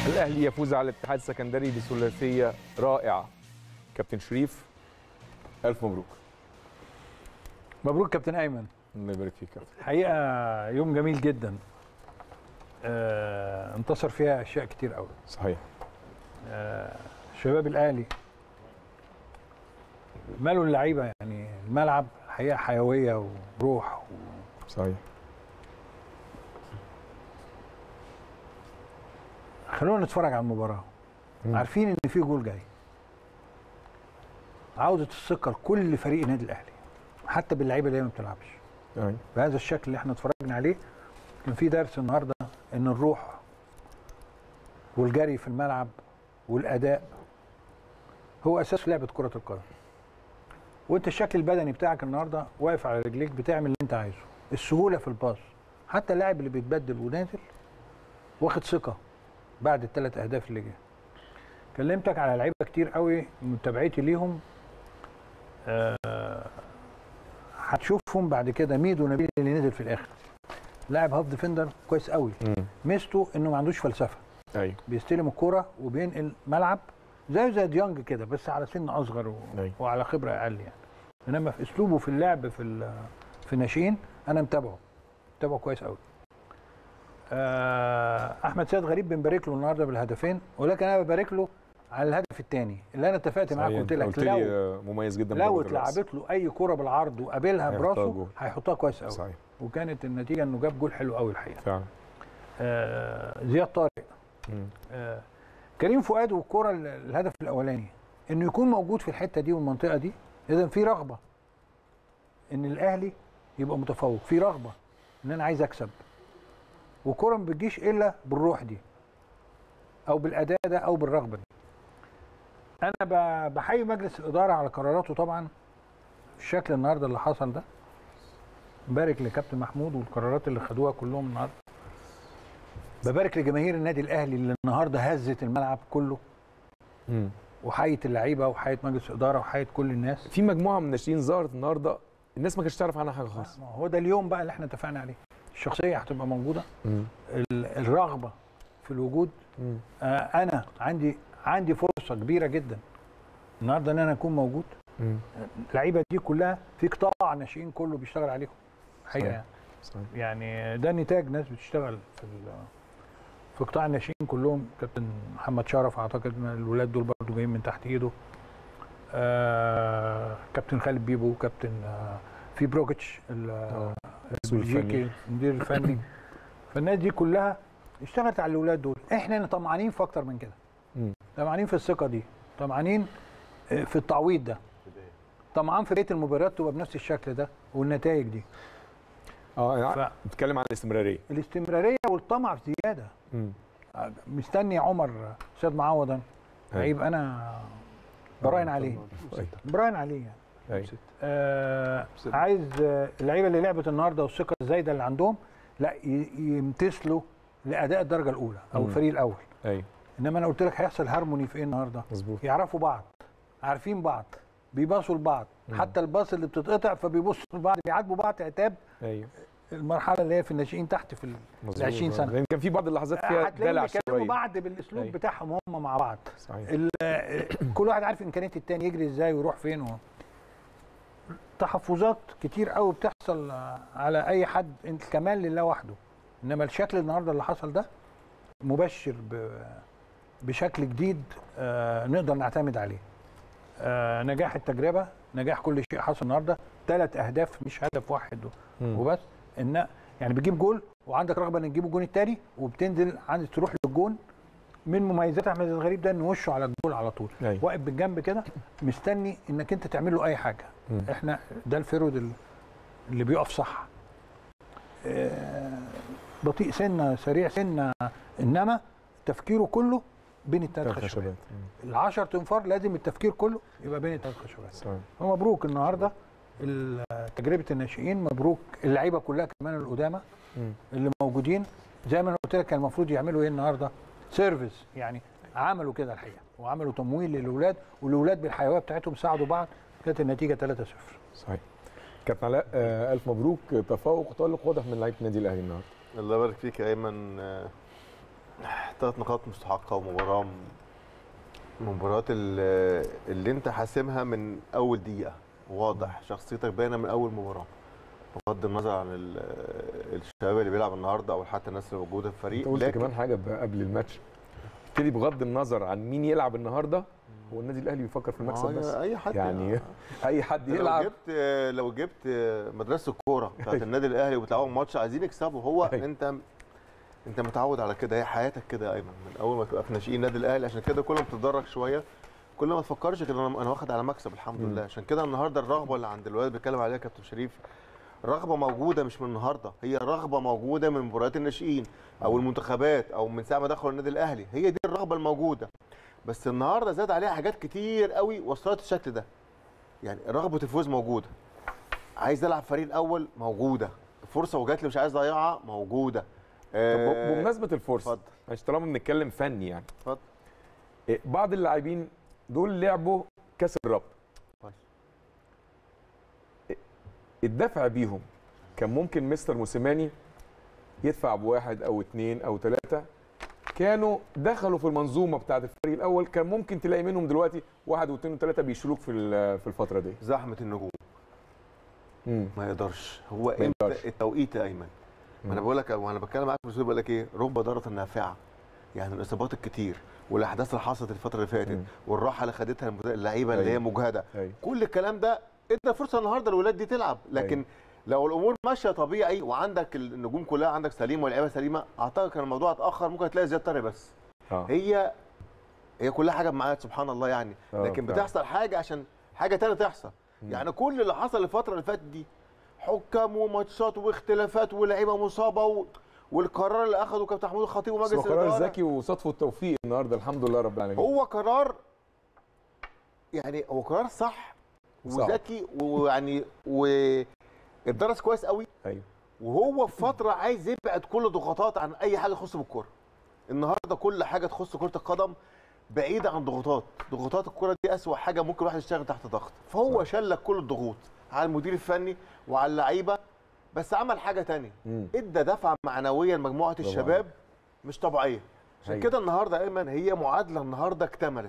الاهلي يفوز على الاتحاد السكندري بثلاثيه رائعه كابتن شريف الف مبروك مبروك كابتن ايمن الله يبارك فيك كابتن الحقيقه يوم جميل جدا آه انتصر فيها اشياء كتير قوي صحيح آه شباب الاهلي ماله اللعيبه يعني الملعب الحقيقه حيويه وروح و... صحيح خلونا نتفرج على المباراه مم. عارفين ان في جول جاي عوده الثقه لكل فريق النادي الاهلي حتى باللعيبه اللي هي ما بتلعبش أيوة. بهذا الشكل اللي احنا اتفرجنا عليه كان في درس النهارده ان الروح والجري في الملعب والاداء هو اساس لعبه كره القدم وانت الشكل البدني بتاعك النهارده واقف على رجليك بتعمل اللي انت عايزه السهوله في الباص حتى اللاعب اللي بيتبدل ونازل واخد ثقه بعد الثلاث اهداف اللي جه كلمتك على لعيبه كتير قوي متابعتي ليهم آه، هتشوفهم بعد كده ميدو نبيل اللي نزل في الاخر لاعب هاف ديفندر كويس قوي مم. ميزته انه ما عندوش فلسفه ايوه بيستلم الكرة وبينقل ملعب زيه زي ديانج كده بس على سن اصغر و... أيوة. وعلى خبره اقل يعني انما في اسلوبه في اللعب في ال... في الناشئين انا متابعه متابعه كويس قوي آه احمد سيد غريب بنبارك له النهارده بالهدفين ولكن انا ببارك له على الهدف الثاني اللي انا اتفقت معاك صحيح. قلت أنت لك قلت لو لي آه، مميز جدا لو بضربة الرأس. اتلعبت له اي كرة بالعرض وقابلها هيحطها براسه جول. هيحطها كويس قوي صحيح وكانت النتيجه انه جاب جول حلو قوي الحقيقه فعلا آه زياد طارق مم. آه، كريم فؤاد والكرة ال- الهدف الاولاني انه يكون موجود في الحته دي والمنطقه دي اذا في رغبه ان الاهلي يبقى متفوق في رغبه ان انا عايز اكسب والكرة ما بتجيش الا بالروح دي او بالاداء ده او بالرغبه دي انا ب- بحيي مجلس الاداره على قراراته طبعا الشكل النهارده اللي حصل ده مبارك لكابتن محمود والقرارات اللي خدوها كلهم النهارده ببارك لجماهير النادي الاهلي اللي النهارده هزت الملعب كله مم. وحيت اللعيبه وحيت مجلس الاداره وحيت كل الناس في مجموعه من الناشئين ظهرت النهارده الناس ما كانتش تعرف عنها حاجه خالص ما هو ده اليوم بقى اللي احنا اتفقنا عليه الشخصيه هتبقى موجوده مم. ال- الرغبه في الوجود مم. آه انا عندي عندي فرصه كبيره جدا النهارده ان انا اكون موجود مم. اللعيبه دي كلها في قطاع ناشئين كله بيشتغل عليهم حقيقه صحيح. يعني. صحيح يعني ده نتاج ناس بتشتغل في ال- في قطاع الناشئين كلهم كابتن محمد شرف اعتقد ان الولاد دول برضو جايين من تحت ايده آه كابتن خالد بيبو كابتن آه في بروكيتش ال- آه. المسؤول البلجيكي الفني. المدير الفني فالناس دي كلها اشتغلت على الاولاد دول احنا طمعانين في اكتر من كده مم. طمعانين في الثقه دي طمعانين آه، في التعويض ده طمعان في بقيه المباريات تبقى بنفس الشكل ده والنتائج دي اه ف- انا بتكلم عن الاستمراريه الاستمراريه والطمع في زياده مم. مستني عمر سيد معوضا أيوة. هيبقى انا براهن عليه أيوة. براهن عليه يعني أيوة. آه عايز آه، اللعيبه اللي لعبت النهارده والثقه الزايده اللي عندهم لا ي- يمتثلوا لاداء الدرجه الاولى او مم. الفريق الاول ايوه انما انا قلت لك هيحصل هارموني في ايه النهارده مظبوط يعرفوا بعض عارفين بعض بيباصوا لبعض مم. حتى الباص اللي بتتقطع فبيبصوا لبعض بيعاتبوا بعض عتاب ايوه المرحله اللي هي في الناشئين تحت في ال مظبوط 20 سنه لان كان في بعض اللحظات فيها هتلاقيهم دلع بيكلموا شويه بعض بالاسلوب أيوة. بتاعهم هم مع بعض صحيح ال- كل واحد عارف امكانيه التاني يجري ازاي ويروح فين و... تحفظات كتير قوي بتحصل على اي حد انت كمان لله وحده انما الشكل النهارده اللي حصل ده مبشر ب... بشكل جديد آه نقدر نعتمد عليه آه نجاح التجربه نجاح كل شيء حصل النهارده ثلاث اهداف مش هدف واحد و... مم. وبس ان يعني بتجيب جول وعندك رغبه ان تجيب الجون التاني وبتنزل عندك تروح للجون من مميزات احمد الغريب ده ان وشه على الجول على طول أيوة. واقف بالجنب كده مستني انك انت تعمل له اي حاجه مم. احنا ده الفيرود ال- اللي بيقف صح آه، بطيء سنه سريع سنه انما تفكيره كله بين الثلاث ثلاث خشبات خشبات مم. العشر تنفار لازم التفكير كله يبقى بين الثلاث خشبات صحيح ومبروك النهارده ال- تجربه الناشئين مبروك اللعيبه كلها كمان القدامى مم. اللي موجودين زي ما انا قلت لك كان المفروض يعملوا ايه النهارده سيرفيس يعني عملوا كده الحقيقه وعملوا تمويل للاولاد والاولاد بالحيويه بتاعتهم ساعدوا بعض كانت النتيجه 3-0 صحيح كابتن علاء آه، الف مبروك تفوق وتالق واضح من لعيبه النادي الاهلي النهارده الله يبارك فيك يا ايمن آه، ثلاث نقاط مستحقه ومباراه م- من المباريات ال- اللي انت حاسمها من اول دقيقه واضح شخصيتك باينه من اول مباراه بغض النظر عن ال- الشباب اللي بيلعب النهارده او حتى الناس اللي موجوده في الفريق انت قلت كمان حاجه ب- قبل الماتش قلت لي بغض النظر عن مين يلعب النهارده هو النادي الاهلي بيفكر في المكسب آه، بس اي حد يعني اي حد لو يلعب جبت لو جبت مدرسه الكوره بتاعت النادي الاهلي وبتلعبوا ماتش عايزين يكسبوا هو أيوة. انت انت متعود على كده هي حياتك كده يا ايمن من اول ما تبقى في ناشئين النادي الاهلي عشان كده كل ما بتتدرج شويه كل ما تفكرش كده انا أنا واخد على مكسب الحمد مم. لله عشان كده النهارده الرغبه اللي عند الولاد بيتكلم عليها كابتن شريف رغبه موجوده مش من النهارده هي رغبه موجوده من مباريات الناشئين او المنتخبات او من ساعه ما دخلوا النادي الاهلي هي دي الرغبه الموجوده بس النهارده زاد عليها حاجات كتير قوي وصلت الشكل ده يعني رغبه الفوز موجوده عايز العب فريق الاول موجوده فرصه وجات لي مش عايز اضيعها موجوده طب آه، بمناسبه الفرصه اتفضل مش طالما بنتكلم فني يعني اتفضل إيه، بعض اللاعبين دول لعبوا كاس الرابطه كويس. إيه، الدفع بيهم كان ممكن مستر موسيماني يدفع بواحد او اتنين او ثلاثه كانوا دخلوا في المنظومه بتاعت الفريق الاول كان ممكن تلاقي منهم دلوقتي واحد واثنين وثلاثه بيشيلوك في ال- في الفتره دي زحمه النجوم مم. ما يقدرش هو ما امتى يقدرش. التوقيت يا ايمن ما انا مم. بقول لك وانا بتكلم معاك بس بقول لك ايه رب ضاره نافعه يعني الاصابات الكتير والاحداث اللي حصلت الفتره اللي فاتت مم. والراحه اللي خدتها المد- اللعيبه اللي هي أيوة. مجهده أيوة. كل الكلام ده ادى فرصه النهارده للولاد دي تلعب لكن أيوة. لو الامور ماشيه طبيعي وعندك النجوم كلها عندك سليمه واللعيبه سليمه اعتقد كان الموضوع اتاخر ممكن تلاقي زياد طارق بس اه هي هي كلها حاجه بميعاد سبحان الله يعني آه، لكن فعلا. بتحصل حاجه عشان حاجه تانية تحصل مم. يعني كل اللي حصل الفتره اللي فاتت دي حكام وماتشات واختلافات ولاعيبه مصابه و... والقرار اللي اخده كابتن محمود الخطيب بس ومجلس هو قرار الاداره ذكي وصدفه التوفيق النهارده الحمد لله رب العالمين هو قرار يعني هو قرار صح صعب. وذكي ويعني واتدرس كويس قوي ايوه وهو في فتره عايز يبعد كل ضغوطات عن اي حاجه تخص بالكوره النهارده كل حاجه تخص كره القدم بعيده عن ضغوطات ضغوطات الكره دي اسوأ حاجه ممكن الواحد يشتغل تحت ضغط فهو شال لك كل الضغوط على المدير الفني وعلى اللعيبه بس عمل حاجه تانية مم. ادى دفعه معنويه لمجموعه برافو الشباب مش طبيعيه عشان أيوة. كده النهارده ايمن هي معادله النهارده اكتملت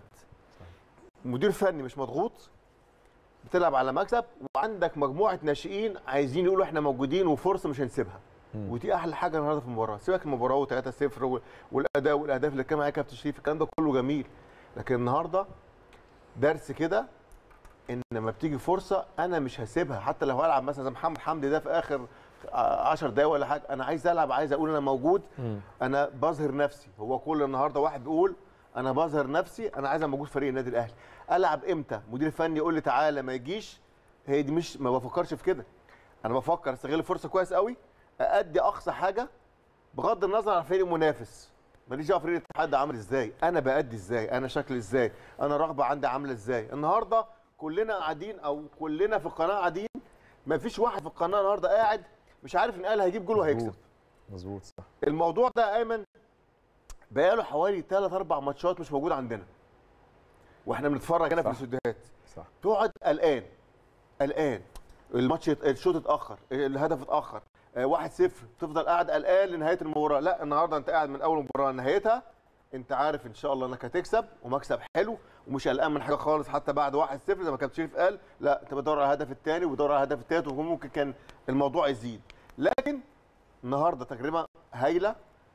مدير فني مش مضغوط بتلعب على مكسب وعندك مجموعه ناشئين عايزين يقولوا احنا موجودين وفرصه مش هنسيبها مم. ودي احلى حاجه النهارده في المباراه سيبك من المباراه و3-0 وال- والاداء والاهداف اللي كان معايا كابتن شريف الكلام ده كله جميل لكن النهارده درس كده ان لما بتيجي فرصه انا مش هسيبها حتى لو هلعب مثلا زي محمد حمدي ده في اخر 10 دقايق ولا حاجه انا عايز العب عايز اقول انا موجود مم. انا بظهر نفسي هو كل النهارده واحد بيقول انا بظهر نفسي انا عايز أبقى موجود في فريق النادي الاهلي العب امتى مدير فني يقول لي تعالى ما يجيش هي دي مش ما بفكرش في كده انا بفكر استغل الفرصه كويس قوي اادي اقصى حاجه بغض النظر عن الفريق المنافس ماليش دعوه فريق الاتحاد ده عامل ازاي انا بادي ازاي انا شكلي ازاي انا رغبه عندي عامله ازاي النهارده كلنا قاعدين او كلنا في القناه قاعدين ما فيش واحد في القناه النهارده قاعد مش عارف ان الاهلي هيجيب جول وهيكسب مظبوط. مظبوط صح الموضوع ده يا ايمن بقاله حوالي 3 4 ماتشات مش موجود عندنا واحنا بنتفرج هنا في صح. الاستوديوهات صح تقعد قلقان قلقان الماتش يت- الشوط اتاخر الهدف اتاخر آه، 1-0 تفضل قاعد قلقان لنهايه المباراه لا النهارده انت قاعد من اول مباراه لنهايتها انت عارف ان شاء الله انك هتكسب ومكسب حلو ومش قلقان من حاجه خالص حتى بعد 1-0 زي ما كابتن شريف قال لا انت بتدور على الهدف الثاني وبتدور على الهدف الثالث وممكن كان الموضوع يزيد لكن النهارده تجربه هايله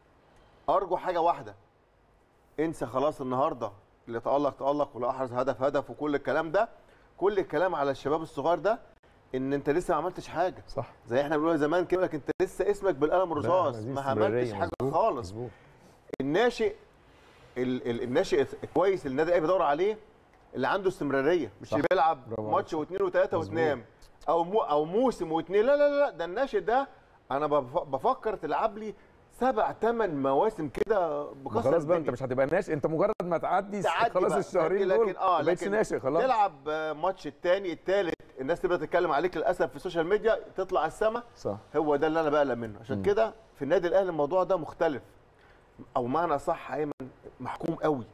ارجو حاجه واحده انسى خلاص النهارده اللي تالق تالق واللي احرز هدف هدف وكل الكلام ده كل الكلام على الشباب الصغير ده ان انت لسه ما عملتش حاجه صح زي احنا بنقول زمان كده لك انت لسه اسمك بالقلم الرصاص عايزين ما استمرارية، عملتش حاجه مظبوط، خالص مظبوط الناشئ ال ال الناشئ الكويس اللي النادي الاهلي بيدور عليه اللي عنده استمراريه مش صح. اللي بيلعب برافو ماتش عليك. واثنين وثلاثه مظبوط. وتنام او مو او موسم واثنين لا لا لا ده الناشئ ده انا بف- بفكر تلعب لي سبع ثمان مواسم كده ما بكسر خلاص بقى انت الدنيا. مش هتبقى ناشئ انت مجرد ما تعدي تعدي خلاص بقى. الشهرين لكن دول اه ما بقتش لكن ناشئ خلاص تلعب آه، ماتش الثاني الثالث الناس تبدا تتكلم عليك للاسف في السوشيال ميديا تطلع على السما صح هو ده اللي انا بقلق منه عشان مم. كده في النادي الاهلي الموضوع ده مختلف او معنى صح ايمن محكوم قوي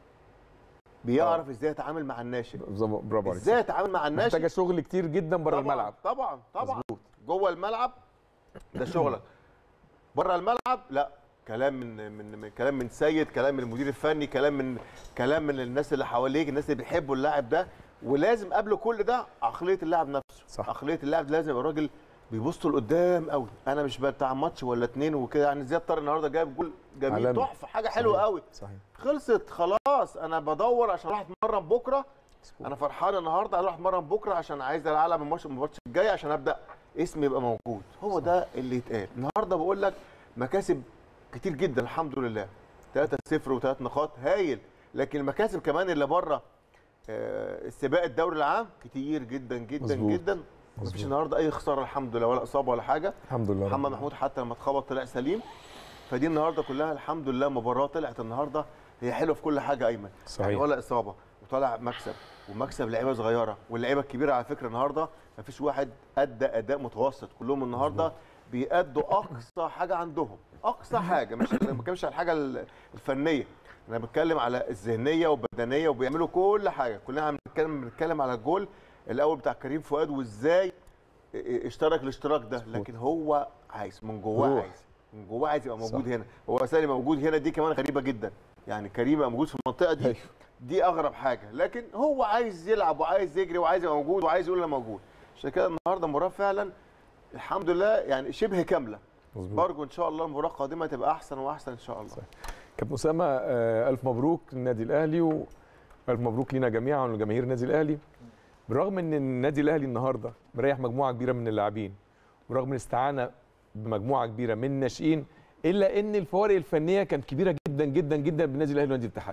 بيعرف ازاي يتعامل مع الناشئ برافو برافو عليك ازاي يتعامل مع الناشئ محتاجه شغل كتير جدا بره طبعاً، الملعب طبعا طبعا مظبوط. جوه الملعب ده شغلك بره الملعب لا كلام من من من- كلام من سيد كلام من المدير الفني كلام من كلام من الناس اللي حواليك الناس اللي بيحبوا اللاعب ده ولازم قبل كل ده عقليه اللاعب نفسه صح. عقليه اللاعب لازم يبقى راجل بيبص لقدام قوي انا مش بتاع ماتش ولا اتنين وكده يعني زياد طارق النهارده جايب جول جميل عالمي. تحفه حاجه حلوه صحيح. قوي صحيح خلصت خلاص انا بدور عشان اروح اتمرن بكره انا فرحان النهارده عايز اروح اتمرن بكره عشان عايز العب الماتش الماتش الجاي عشان ابدا اسمي يبقى موجود هو ده اللي يتقال النهارده بقول لك مكاسب كتير جدا الحمد لله 3 0 وثلاث نقاط هايل لكن المكاسب كمان اللي بره آه، السباق الدوري العام كتير جدا جدا مظبوط. جدا مفيش مظبوط. النهارده اي خساره الحمد لله ولا اصابه ولا حاجه الحمد لله محمد رب محمود حتى لما اتخبط طلع سليم فدي النهارده كلها الحمد لله مباراه طلعت النهارده هي حلوه في كل حاجه ايمن صحيح. يعني ولا اصابه وطلع مكسب ومكسب لعيبه صغيره واللعيبه الكبيره على فكره النهارده ما فيش واحد ادى اداء متوسط كلهم النهارده بيأدوا اقصى حاجه عندهم اقصى حاجه مش انا ما بتكلمش على الحاجه ال- الفنيه انا بتكلم على الذهنيه والبدنيه وبيعملوا كل حاجه كلنا بنتكلم بنتكلم على الجول الاول بتاع كريم فؤاد وازاي اشترك الاشتراك ده لكن هو عايز من جواه روح. عايز من جواه عايز يبقى موجود صح. هنا هو اساسا موجود هنا دي كمان غريبه جدا يعني كريم يبقى موجود في المنطقه دي أيوه. دي اغرب حاجه لكن هو عايز يلعب وعايز يجري وعايز يبقى موجود وعايز يقول انا موجود عشان كده النهارده المباراه فعلا الحمد لله يعني شبه كامله مظبوط برجو ان شاء الله المباراه القادمه تبقى احسن واحسن ان شاء الله صح. كابتن اسامه آه، الف مبروك للنادي الاهلي والف مبروك لينا جميعا ولجماهير النادي الاهلي بالرغم ان النادي الاهلي النهارده مريح مجموعه كبيره من اللاعبين ورغم الاستعانه بمجموعه كبيره من الناشئين الا ان الفوارق الفنيه كانت كبيره جدا جدا جدا بين النادي الاهلي ونادي الاتحاد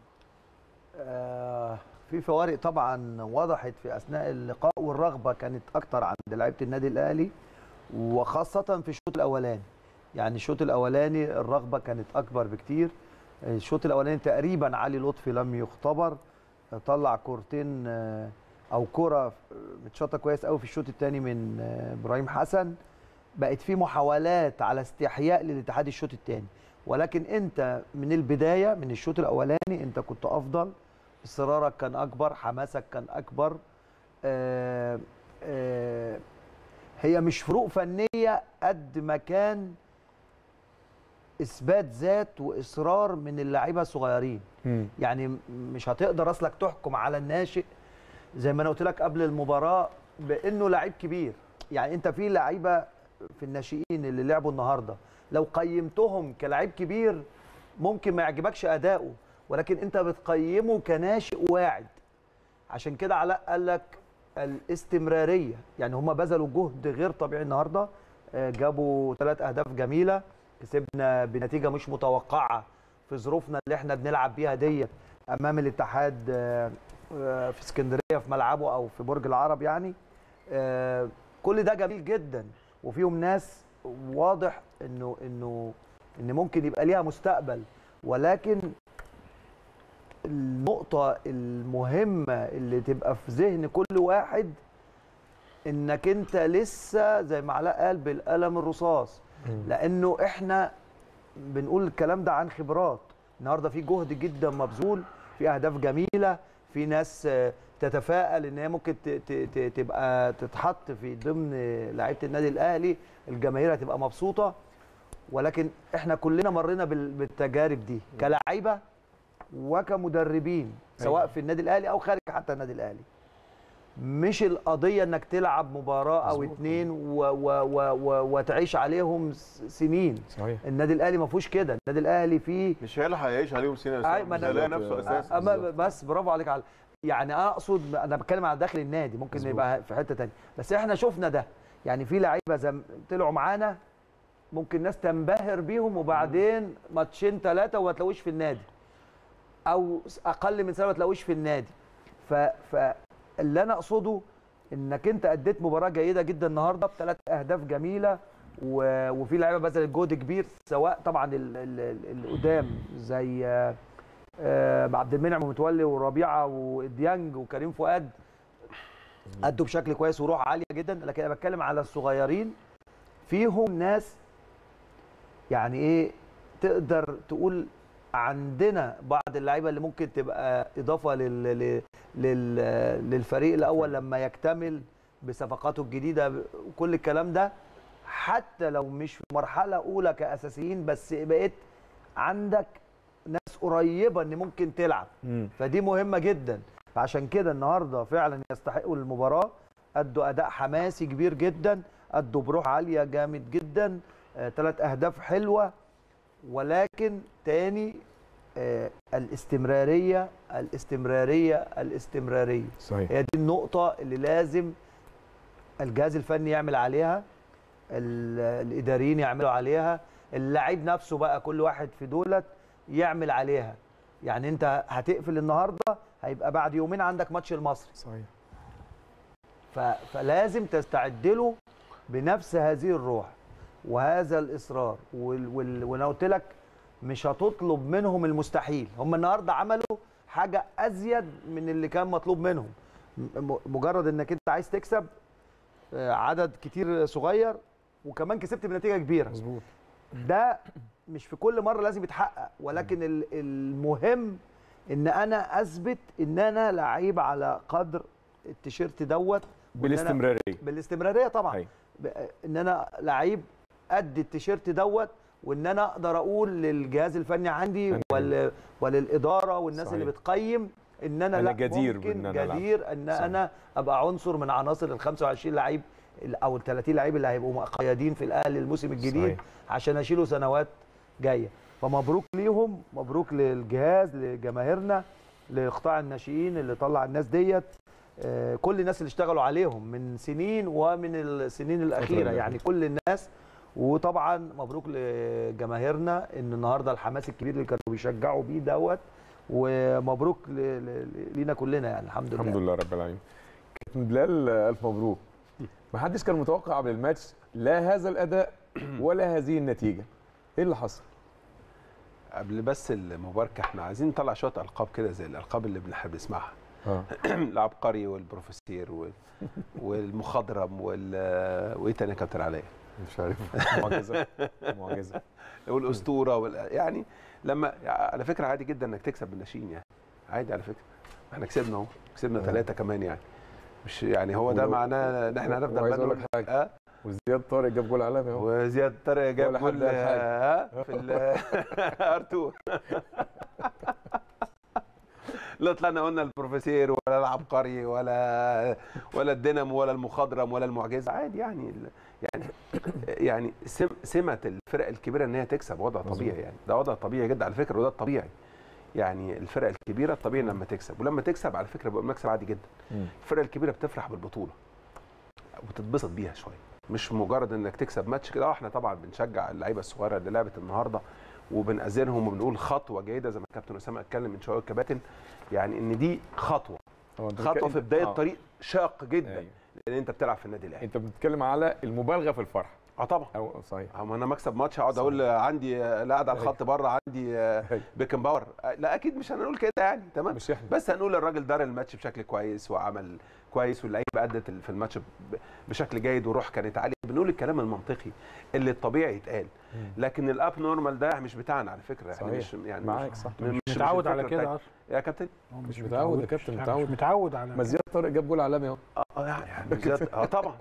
آه، في فوارق طبعا وضحت في اثناء اللقاء والرغبه كانت اكتر عند لعيبه النادي الاهلي وخاصه في الشوط الاولاني يعني الشوط الاولاني الرغبه كانت اكبر بكتير الشوط الاولاني تقريبا علي لطفي لم يختبر طلع كورتين آه، او كره متشاطه كويس قوي في الشوط الثاني من آه، ابراهيم حسن بقت في محاولات على استحياء للاتحاد الشوط الثاني ولكن انت من البدايه من الشوط الاولاني انت كنت افضل اصرارك كان اكبر حماسك كان اكبر آه آه هي مش فروق فنيه قد ما كان اثبات ذات واصرار من اللعيبه الصغيرين يعني م- مش هتقدر اصلك تحكم على الناشئ زي ما انا قلت لك قبل المباراه بانه لعيب كبير يعني انت في لعيبه في الناشئين اللي لعبوا النهارده لو قيمتهم كلاعب كبير ممكن ما يعجبكش اداؤه ولكن انت بتقيمه كناشئ واعد عشان كده علاء قال لك الاستمراريه يعني هم بذلوا جهد غير طبيعي النهارده آه، جابوا ثلاث اهداف جميله كسبنا بنتيجه مش متوقعه في ظروفنا اللي احنا بنلعب بيها ديت امام الاتحاد آه، آه، في اسكندريه في ملعبه او في برج العرب يعني آه، كل ده جميل جدا وفيهم ناس واضح انه انه ان ممكن يبقى ليها مستقبل ولكن النقطة المهمة اللي تبقى في ذهن كل واحد انك انت لسه زي ما علاء قال بالقلم الرصاص لانه احنا بنقول الكلام ده عن خبرات النهارده في جهد جدا مبذول في اهداف جميله في ناس آه، تتفائل ان هي ممكن ت- ت- ت- تبقى تتحط في ضمن لعيبه النادي الاهلي الجماهير هتبقى مبسوطه ولكن احنا كلنا مرينا بال- بالتجارب دي كلاعيبه وكمدربين سواء في النادي الاهلي او خارج حتى النادي الاهلي مش القضيه انك تلعب مباراه او مظبوط. اتنين و و و و وتعيش عليهم س- سنين صحيح النادي الاهلي ما فيهوش كده النادي الاهلي فيه مش هيلحق هيعيش عليهم سنين أي، ما مش أنا- هيلاقي نفسه اساسا أما بس برافو عليك على يعني انا اقصد انا بتكلم على داخل النادي ممكن مظبوط. يبقى في حته تانية بس احنا شفنا ده يعني في لعيبه زي ما طلعوا معانا ممكن ناس تنبهر بيهم وبعدين ماتشين ثلاثه وما تلاقوش في النادي او اقل من سنه ما تلاقوش في النادي ف فاللي انا اقصده انك انت اديت مباراه جيده جدا النهارده بثلاث اهداف جميله و... وفي لعيبه بذلت جهد كبير سواء طبعا ال- ال- ال- القدام زي آه، آه، عبد المنعم ومتولي وربيعه وديانج وكريم فؤاد ادوا بشكل كويس وروح عاليه جدا لكن انا بتكلم على الصغيرين فيهم ناس يعني ايه تقدر تقول عندنا بعض اللعيبه اللي ممكن تبقى اضافه لل... لل... لل... للفريق الاول لما يكتمل بصفقاته الجديده وكل الكلام ده حتى لو مش في مرحله اولى كاساسيين بس بقيت عندك ناس قريبه ان ممكن تلعب مم. فدي مهمه جدا فعشان كده النهارده فعلا يستحقوا المباراه ادوا اداء حماسي كبير جدا ادوا بروح عاليه جامد جدا ثلاث اهداف حلوه ولكن تاني آه، الاستمراريه الاستمراريه الاستمراريه صحيح هي دي النقطة اللي لازم الجهاز الفني يعمل عليها ال- الإداريين يعملوا عليها اللاعب نفسه بقى كل واحد في دولت يعمل عليها يعني أنت هتقفل النهاردة هيبقى بعد يومين عندك ماتش المصري صحيح ف... فلازم تستعد له بنفس هذه الروح وهذا الاصرار وال... وال... وانا قلت لك مش هتطلب منهم المستحيل هم النهارده عملوا حاجه ازيد من اللي كان مطلوب منهم م- مجرد انك انت عايز تكسب آه، عدد كتير صغير وكمان كسبت بنتيجه كبيره مظبوط ده مش في كل مره لازم يتحقق ولكن ال- المهم ان انا اثبت ان انا لعيب على قدر التيشيرت دوت وإن أنا- بالاستمراريه بالاستمراريه طبعا أيوة. ب- ان انا لعيب قد التيشيرت دوت وان انا اقدر اقول للجهاز الفني عندي أنا- وال... وللاداره والناس صحيح. اللي بتقيم ان انا, أنا لا جدير ممكن بإن أنا ألعب. جدير ان صحيح. انا ابقى عنصر من عناصر ال 25 لعيب ال- او ال 30 لعيب اللي هيبقوا قيادين في الاهلي الموسم الجديد صحيح. عشان اشيله سنوات جايه فمبروك ليهم مبروك للجهاز لجماهيرنا لقطاع الناشئين اللي طلع الناس ديت آه، كل الناس اللي اشتغلوا عليهم من سنين ومن السنين الاخيره الأخيرة. يعني كل الناس وطبعا مبروك لجماهيرنا ان النهارده الحماس الكبير اللي كانوا بيشجعوا بيه دوت ومبروك ل- ل- لينا كلنا يعني الحمد لله الحمد لله رب العالمين كابتن بلال الف مبروك ما حدش كان متوقع قبل الماتش لا هذا الاداء ولا هذه النتيجه ايه اللي حصل قبل بس المباركه احنا عايزين نطلع شويه القاب كده زي الالقاب اللي بنحب نسمعها اه العبقري والبروفيسير وال... والمخضرم وال وايه تاني يا كابتن علاء مش عارف معجزه معجزه والاسطوره وال... يعني لما على فكره عادي جدا انك تكسب بالناشئين يعني عادي على فكره احنا كسبنا اهو كسبنا آه. ثلاثه كمان يعني مش يعني هو ده ولو- معناه ان احنا هنفضل وعايز بقى اقول لك نقول- حاجه اه وزياد طارق جاب جول عالمي اهو وزياد طارق جاب ولا حد جول قال حاجة. آه، في ال- ارتور لا طلعنا قلنا البروفيسير ولا العبقري ولا ولا الدينامو ولا المخضرم ولا المعجزه عادي يعني ال- يعني يعني سم سمه الفرق الكبيره ان هي تكسب وضع مظبوط. طبيعي يعني ده وضع طبيعي جدا على فكره وده الطبيعي يعني الفرق الكبيره الطبيعي لما تكسب ولما تكسب على فكره بيبقى مكسب عادي جدا مم. الفرق الكبيره بتفرح بالبطوله وتتبسط بيها شويه مش مجرد انك تكسب ماتش كده آه، احنا طبعا بنشجع اللعيبه الصغيره اللي لعبت النهارده وبنأذنهم وبنقول خطوه جيده زي ما الكابتن اسامه اتكلم من شويه الكباتن يعني ان دي خطوه هو أنت خطوه بتتكلم- في بدايه آه. طريق شاق جدا أيوة. لان انت بتلعب في النادي الاهلي انت بتتكلم على المبالغه في الفرح اه طبعا او صحيح اما انا مكسب ماتش اقعد صحيح. اقول عندي آه، لا قاعد على أيوة. الخط بره عندي آه، أيوة. بيكن باور آه، لا اكيد مش هنقول كده يعني تمام مش احنا بس هنقول الراجل دار الماتش بشكل كويس وعمل كويس واللعيبه ادت في الماتش ب- بشكل جيد وروح كانت عاليه بنقول الكلام المنطقي اللي الطبيعي يتقال مم. لكن الاب نورمال ده مش بتاعنا على فكره صحيح. يعني مش يعني معاك مش صح مش- مش مش متعود على الفكرة كده بتاعت- اصلا يا كابتن هو مش متعود يا كابتن، مش- متعود. مش متعود على ما زياد طارق جاب جول عالمي اهو اه آه، يعني زياد اه طبعا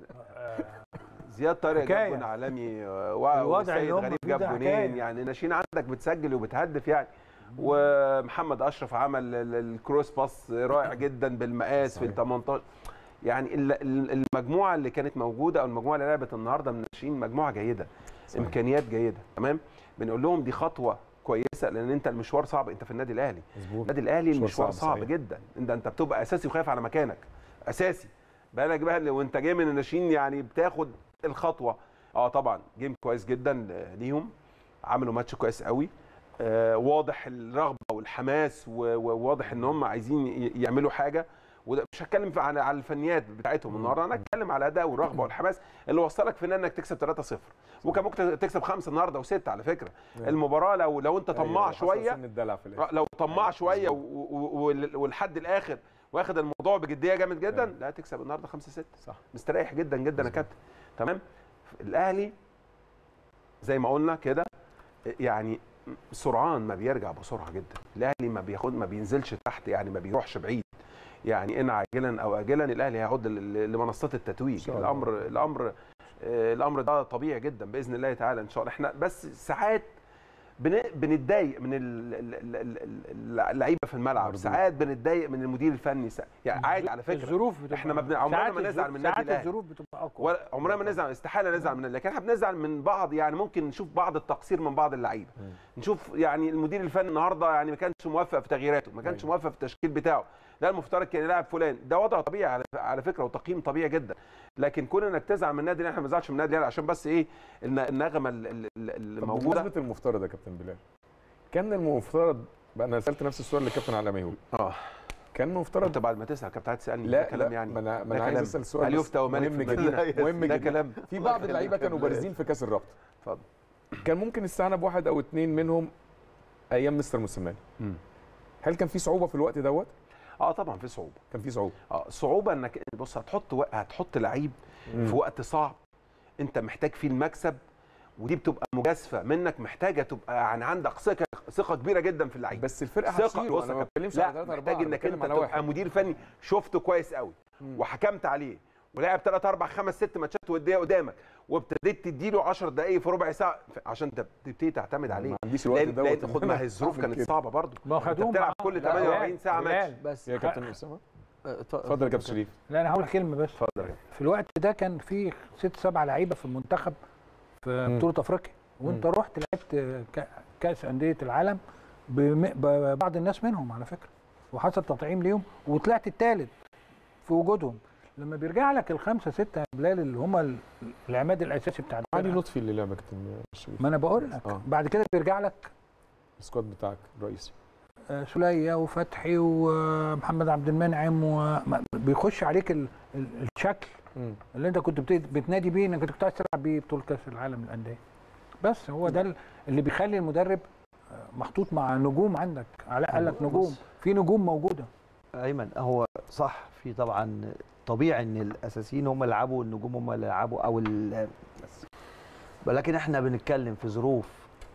زياد طارق حكاية. جاب جون عالمي آه، الوضع والسيد اللي هم غريب فيه جاب ده جونين حكاية. يعني ناشئين عندك بتسجل وبتهدف يعني ومحمد اشرف عمل ال- الكروس باس رائع جدا بالمقاس في صحيح. ال 18 يعني ال- ال- المجموعه اللي كانت موجوده او المجموعه اللي لعبت النهارده من الناشئين مجموعه جيده صحيح. امكانيات جيده تمام بنقول لهم دي خطوه كويسه لان انت المشوار صعب انت في النادي الاهلي مظبوط النادي الاهلي مشوار المشوار صعب، صعب, صحيح. جدا انت انت بتبقى اساسي وخايف على مكانك اساسي بالك بقى اللي- وانت جاي من الناشئين يعني بتاخد الخطوه اه طبعا جيم كويس جدا ليهم عملوا ماتش كويس قوي آه واضح الرغبه والحماس و- وواضح ان هم عايزين ي- يعملوا حاجه وده مش هتكلم في- على على الفنيات بتاعتهم النهارده انا هتكلم على الاداء والرغبه والحماس اللي وصلك في انك تكسب 3-0 وكان ممكن تكسب خمسه النهارده وسته على فكره أيوة. المباراه لو لو انت طماع أيوة، حصل شويه سن الدلع في الاخر لو طماع أيوة، شويه مظبوط. و- و- وال- والحد الاخر واخد الموضوع بجديه جامد جدا أيوة. لا تكسب النهارده 5 6 صح مستريح جدا جدا يا مظبوط. كابتن تمام الاهلي زي ما قلنا كده يعني سرعان ما بيرجع بسرعه جدا الاهلي ما بياخد ما بينزلش تحت يعني ما بيروحش بعيد يعني ان عاجلا او اجلا الاهلي هيعود ل- ل- لمنصات إن التتويج شاء الله. الامر الامر آه، الامر ده طبيعي جدا باذن الله تعالى ان شاء الله احنا بس ساعات بن- بنتضايق من ال- ال- ال- ال- ال- اللعيبه في الملعب مردود. ساعات بنتضايق من المدير الفني سا- يعني عادي على فكره الظروف بتبقى احنا ما بن- عمرنا ساعات ما نزعل الظروف- من النادي ساعات الأهلي. الظروف بتبقى اقوى ولا عمرنا ما نزعل استحاله نزعل من لكن احنا بنزعل من بعض يعني ممكن نشوف بعض التقصير من بعض اللعيبه نشوف يعني المدير الفني النهارده يعني ما كانش موفق في تغييراته ما كانش أيوة. موفق في التشكيل بتاعه لا المفترض كان يلعب فلان ده وضع طبيعي على على فكره وتقييم طبيعي جدا لكن كون انك تزعل من النادي الأهلي، احنا ما بنزعلش من النادي الأهلي عشان بس ايه الن- النغمه ال- ال- ال- اللي طب موجوده بمناسبه المفترض يا كابتن بلال كان المفترض بقى انا سالت نفس السؤال اللي كابتن علاء ميهول اه كان انت المفترض بعد ما تسال كابتن تسالني لا ده كلام لا يعني ما انا ما ده انا عايز كلام. اسال سؤال هل بس يفتى ومالك مهم في جدا المدينة؟ مهم ده جدا كلام في بعض اللعيبه كانوا بارزين في كاس الرابطه اتفضل كان ممكن نستعانى بواحد او اتنين منهم ايام مستر موسيماني مم. هل كان في صعوبه في الوقت دوت اه طبعا في صعوبه كان في صعوبه اه صعوبه انك بص هتحط و... هتحط لعيب في وقت صعب انت محتاج فيه المكسب ودي بتبقى مجازفه منك محتاجه تبقى يعني عندك ثقه ثقه كبيره جدا في اللعيب بس الفرقه ثقه هتشيله بص انا يا ما كابتن، بتكلمش على لا 3 4 محتاج انك انت تبقى مدير فني شفته كويس قوي وحكمت عليه ولعب 3 4 5 6 ماتشات وديه قدامك وابتديت تديله 10 دقائق في ربع ساعه عشان تب- تبتدي تعتمد عليه ما عنديش الوقت لان دوت لان إن خد أنا ما هي الظروف أعمل كانت كده. صعبه برضه ما انت خدوهم بتلعب معاه. كل لا، 48 ساعه بلال، ماتش بس يا كابتن اسامه اتفضل اتفضل يا كابتن شريف لا انا هقول لك كلمه بس اتفضل يا كابتن. في الوقت ده كان في ست سبع لعيبه في المنتخب في مم. بطوله افريقيا وانت رحت لعبت كا- كاس انديه العالم بم- ببعض الناس منهم على فكره وحصل تطعيم ليهم وطلعت الثالث في وجودهم لما بيرجع لك الخمسه سته يا بلال اللي هم ال- العماد الاساسي بتاع علي الفرقة. لطفي اللي لعب يا كابتن شريف ما انا بقول لك آه. بعد كده بيرجع لك السكواد بتاعك الرئيسي آه، سلية وفتحي ومحمد عبد المنعم وما- بيخش عليك ال- ال- الشكل اللي انت كنت بت- بتنادي بيه انك كنت عايز تلعب بيه بطوله كاس العالم للانديه بس هو ده ال- اللي بيخلي المدرب آه، محطوط مع نجوم عندك علاء قال لك نجوم في نجوم موجوده ايمن هو صح في طبعا طبيعي ان الاساسيين هم اللي يلعبوا والنجوم هم اللي يلعبوا او ال- بس ولكن احنا بنتكلم في ظروف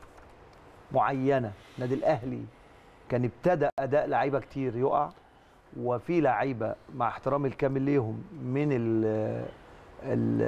معينه نادي الاهلي كان ابتدى اداء لعيبه كتير يقع وفي لعيبه مع احترامي الكامل ليهم من ال ال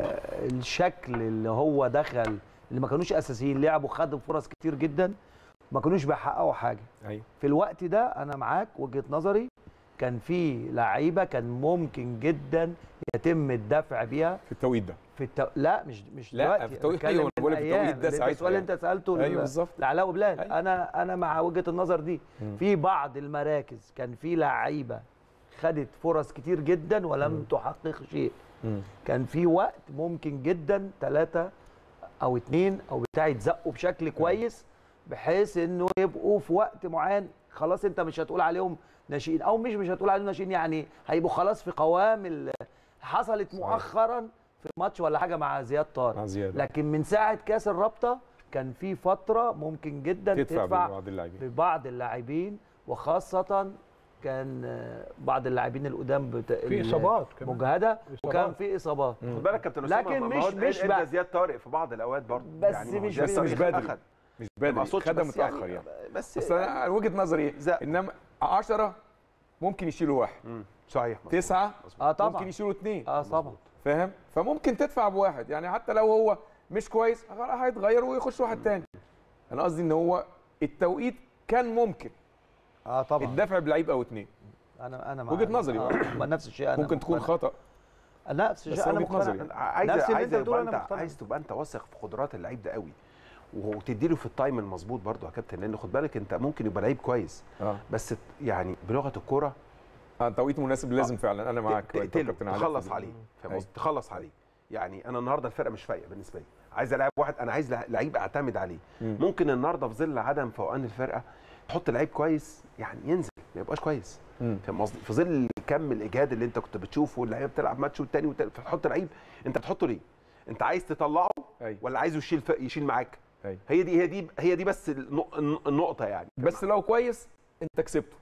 الشكل اللي هو دخل اللي ما كانوش اساسيين لعبوا خدوا فرص كتير جدا ما كانوش بيحققوا حاجه ايوه في الوقت ده انا معاك وجهه نظري كان في لعيبه كان ممكن جدا يتم الدفع بيها في التوقيت ده في التو... لا مش مش لا، دلوقتي في التوقيت- أنا أيوة، بتكلم أنا بقول لك من في التوقيت أيام. ده اللي انت ساعتها السؤال اللي يعني. انت سالته ايوه بالظبط لعلاء وبلال أيوة. انا انا مع وجهه النظر دي مم. في بعض المراكز كان في لعيبه خدت فرص كتير جدا ولم تحقق شيء مم. كان في وقت ممكن جدا ثلاثة أو اتنين أو بتاع يتزقوا بشكل كويس بحيث إنه يبقوا في وقت معين خلاص أنت مش هتقول عليهم ناشئين أو مش مش هتقول عليهم ناشئين يعني هيبقوا خلاص في قوام ال- حصلت صحيح. مؤخرا في ماتش ولا حاجة مع زياد طارق مع زياده لكن من ساعة كأس الرابطة كان في فترة ممكن جدا تدفع تدفع ببعض اللاعبين ببعض اللاعبين وخاصة كان آه، بعض بعض القدام بت... في ال- اصابات كمان مجهده وكان إصابات. في اصابات خد بالك كابتن اسامه لكن ما هو مش- مش ادى بقى- زياد طارق في بعض الاوقات برضه بس ما هو مش زياد بس طارق مش بدري. أخد. مش ما بدري اقصدش خدها بس متاخر يعني يعني بس بس انا وجهه نظري ايه زق. انما 10 ممكن يشيلوا واحد مم. صحيح تسعة اه طبعا ممكن يشيلوا اثنين اه طبعا فاهم فممكن تدفع بواحد يعني حتى لو هو مش كويس خلاص هيتغير ويخش واحد تاني انا قصدي ان هو التوقيت كان ممكن اه طبعا الدفع بلعيب او اثنين انا انا وجهة نظري آه ما نفس الشيء انا ممكن تكون مقتنع. خطا نفس بس الشيء انا وجهة مقتنع نظري. أنا عايز نفس اللي عايز أنت بتقوله تبقى أنا انت مقتنع. عايز تبقى انت واثق في قدرات اللعيب ده قوي وتديله في التايم المظبوط برضه يا كابتن لان خد بالك انت ممكن يبقى لعيب كويس اه بس يعني بلغه الكوره آه، توقيت مناسب لازم فعلا انا معاك تقتله كابتن علاء تخلص في دي. عليه فاهم أيوة. قصدي تخلص عليه يعني انا النهارده الفرقه مش فايقه بالنسبه لي عايز العب واحد انا عايز لع- لعيب اعتمد عليه مم. ممكن النهارده في ظل عدم فوقان الفرقه تحط لعيب كويس يعني ينزل ما يبقاش كويس مم. فاهم قصدي في ظل كم الاجهاد اللي انت كنت بتشوفه واللعيبه بتلعب ماتش والتاني والتالت فتحط لعيب انت بتحطه ليه انت عايز تطلعه ايوه ولا عايزه يشيل ف... يشيل معاك أيوة. هي دي هي دي هي دي بس النق- النقطه يعني بس لو كويس انت كسبته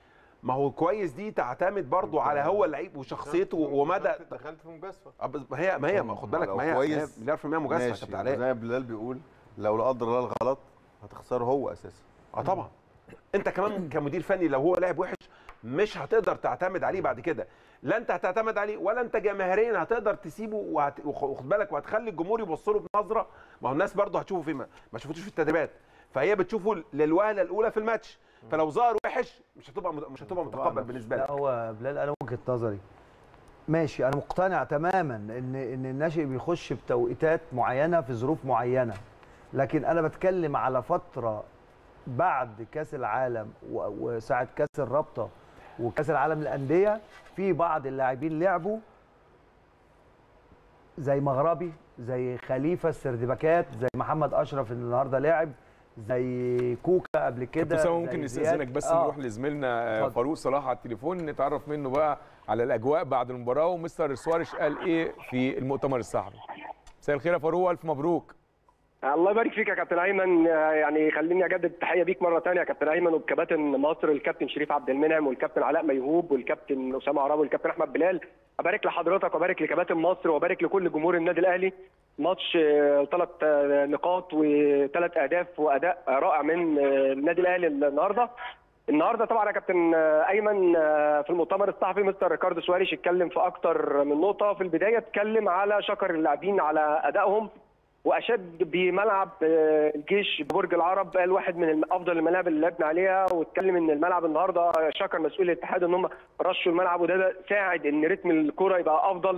ما هو كويس دي تعتمد برضو على هو اللعيب وشخصيته ومدى دخلت في مجازفه آه، بس ما هي ما هي ما خد بالك لو ما هي كويس، ما هي مليار في المية مجازفة يا ماشي كابتن علاء زي بلال بيقول لو لا قدر الله الغلط هتخسره هو اساسا اه طبعا انت كمان كمدير فني لو هو لاعب وحش مش هتقدر تعتمد عليه بعد كده لا انت هتعتمد عليه ولا انت جماهيريا هتقدر تسيبه وهت... وخ- واخد بالك وهتخلي الجمهور يبص له بنظره ما هو الناس برضه هتشوفه فين ما ما شفتوش في التدريبات فهي بتشوفه للوهله الاولى في الماتش فلو ظهر وحش مش هتبقى مش هتبقى متقبل بالنسبه لا لك هو بلال انا وجهه نظري ماشي انا مقتنع تماما ان ان الناشئ بيخش بتوقيتات معينه في ظروف معينه لكن انا بتكلم على فتره بعد كاس العالم و- وساعه كاس الرابطه وكاس العالم للانديه في بعض اللاعبين لعبوا زي مغربي زي خليفه السردباكات زي محمد اشرف اللي النهارده لعب زي كوكا قبل كده كابتن اسامه زي ممكن زياد. نستاذنك بس آه. نروح لزميلنا آه، اتفضل. فاروق صلاح على التليفون نتعرف منه بقى على الاجواء بعد المباراه ومستر سواريش قال ايه في المؤتمر الصحفي مساء الخير يا فاروق الف مبروك الله يبارك فيك يا كابتن ايمن آه، يعني خليني اجدد التحيه بيك مره ثانيه يا كابتن ايمن وبكباتن مصر الكابتن شريف عبد المنعم والكابتن علاء ميهوب والكابتن اسامه عرابي والكابتن احمد بلال ابارك لحضرتك وابارك لكباتن مصر وابارك لكل جمهور النادي الاهلي ماتش ثلاث نقاط وثلاث اهداف واداء رائع من آه، النادي الاهلي النهارده النهارده طبعا يا كابتن آه، ايمن آه، في المؤتمر الصحفي مستر ريكاردو سواريش اتكلم في اكتر من نقطه في البدايه اتكلم على شكر اللاعبين على ادائهم واشد بملعب آه، الجيش ببرج العرب قال واحد من افضل الملاعب اللي لعبنا عليها واتكلم ان الملعب النهارده شكر مسؤول الاتحاد ان هم رشوا الملعب وده ده ساعد ان رتم الكره يبقى افضل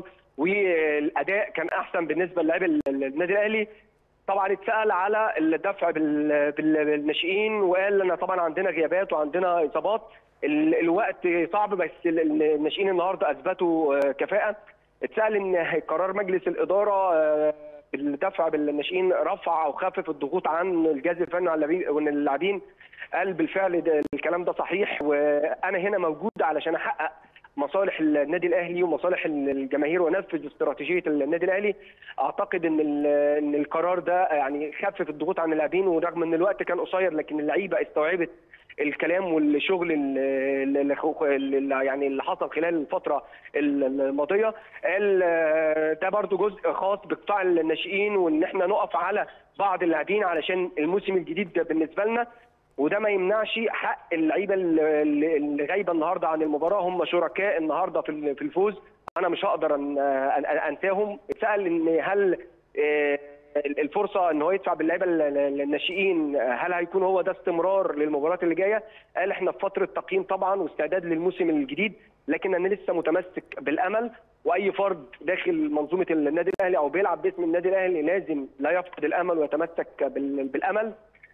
والاداء كان احسن بالنسبه للاعبي ال- النادي الاهلي طبعا اتسال على الدفع بال- بال- بالناشئين وقال ان طبعا عندنا غيابات وعندنا اصابات ال- الوقت صعب بس ال- الناشئين النهارده اثبتوا آه، كفاءه اتسال ان قرار مجلس الاداره آه، بالدفع بالناشئين رفع او خفف الضغوط عن الجهاز الفني وعن اللاعبين- وان اللاعبين قال بالفعل ده الكلام ده صحيح وانا هنا موجود علشان احقق مصالح النادي الاهلي ومصالح الجماهير ونفذ استراتيجيه النادي الاهلي اعتقد ان ال- ان القرار ده يعني خفف الضغوط عن اللاعبين ورغم ان الوقت كان قصير لكن اللعيبه استوعبت الكلام والشغل اللي, اللي, اللي يعني اللي حصل خلال الفتره الماضيه قال آه، ده برضو جزء خاص بقطاع الناشئين وان احنا نقف على بعض اللاعبين علشان الموسم الجديد ده بالنسبه لنا وده ما يمنعش حق اللعيبه اللي اللي غايبه النهارده عن المباراه هم شركاء النهارده في ال- في الفوز انا مش هقدر أن- أن- أن- انساهم اتسال ان هل آه، الفرصه ان هو يدفع باللعيبه ال- ال- الناشئين هل هيكون هو ده استمرار للمباريات اللي جايه؟ قال احنا في فتره تقييم طبعا واستعداد للموسم الجديد لكن انا لسه متمسك بالامل واي فرد داخل منظومه النادي الاهلي او بيلعب باسم النادي الاهلي لازم لا يفقد الامل ويتمسك بال- بالامل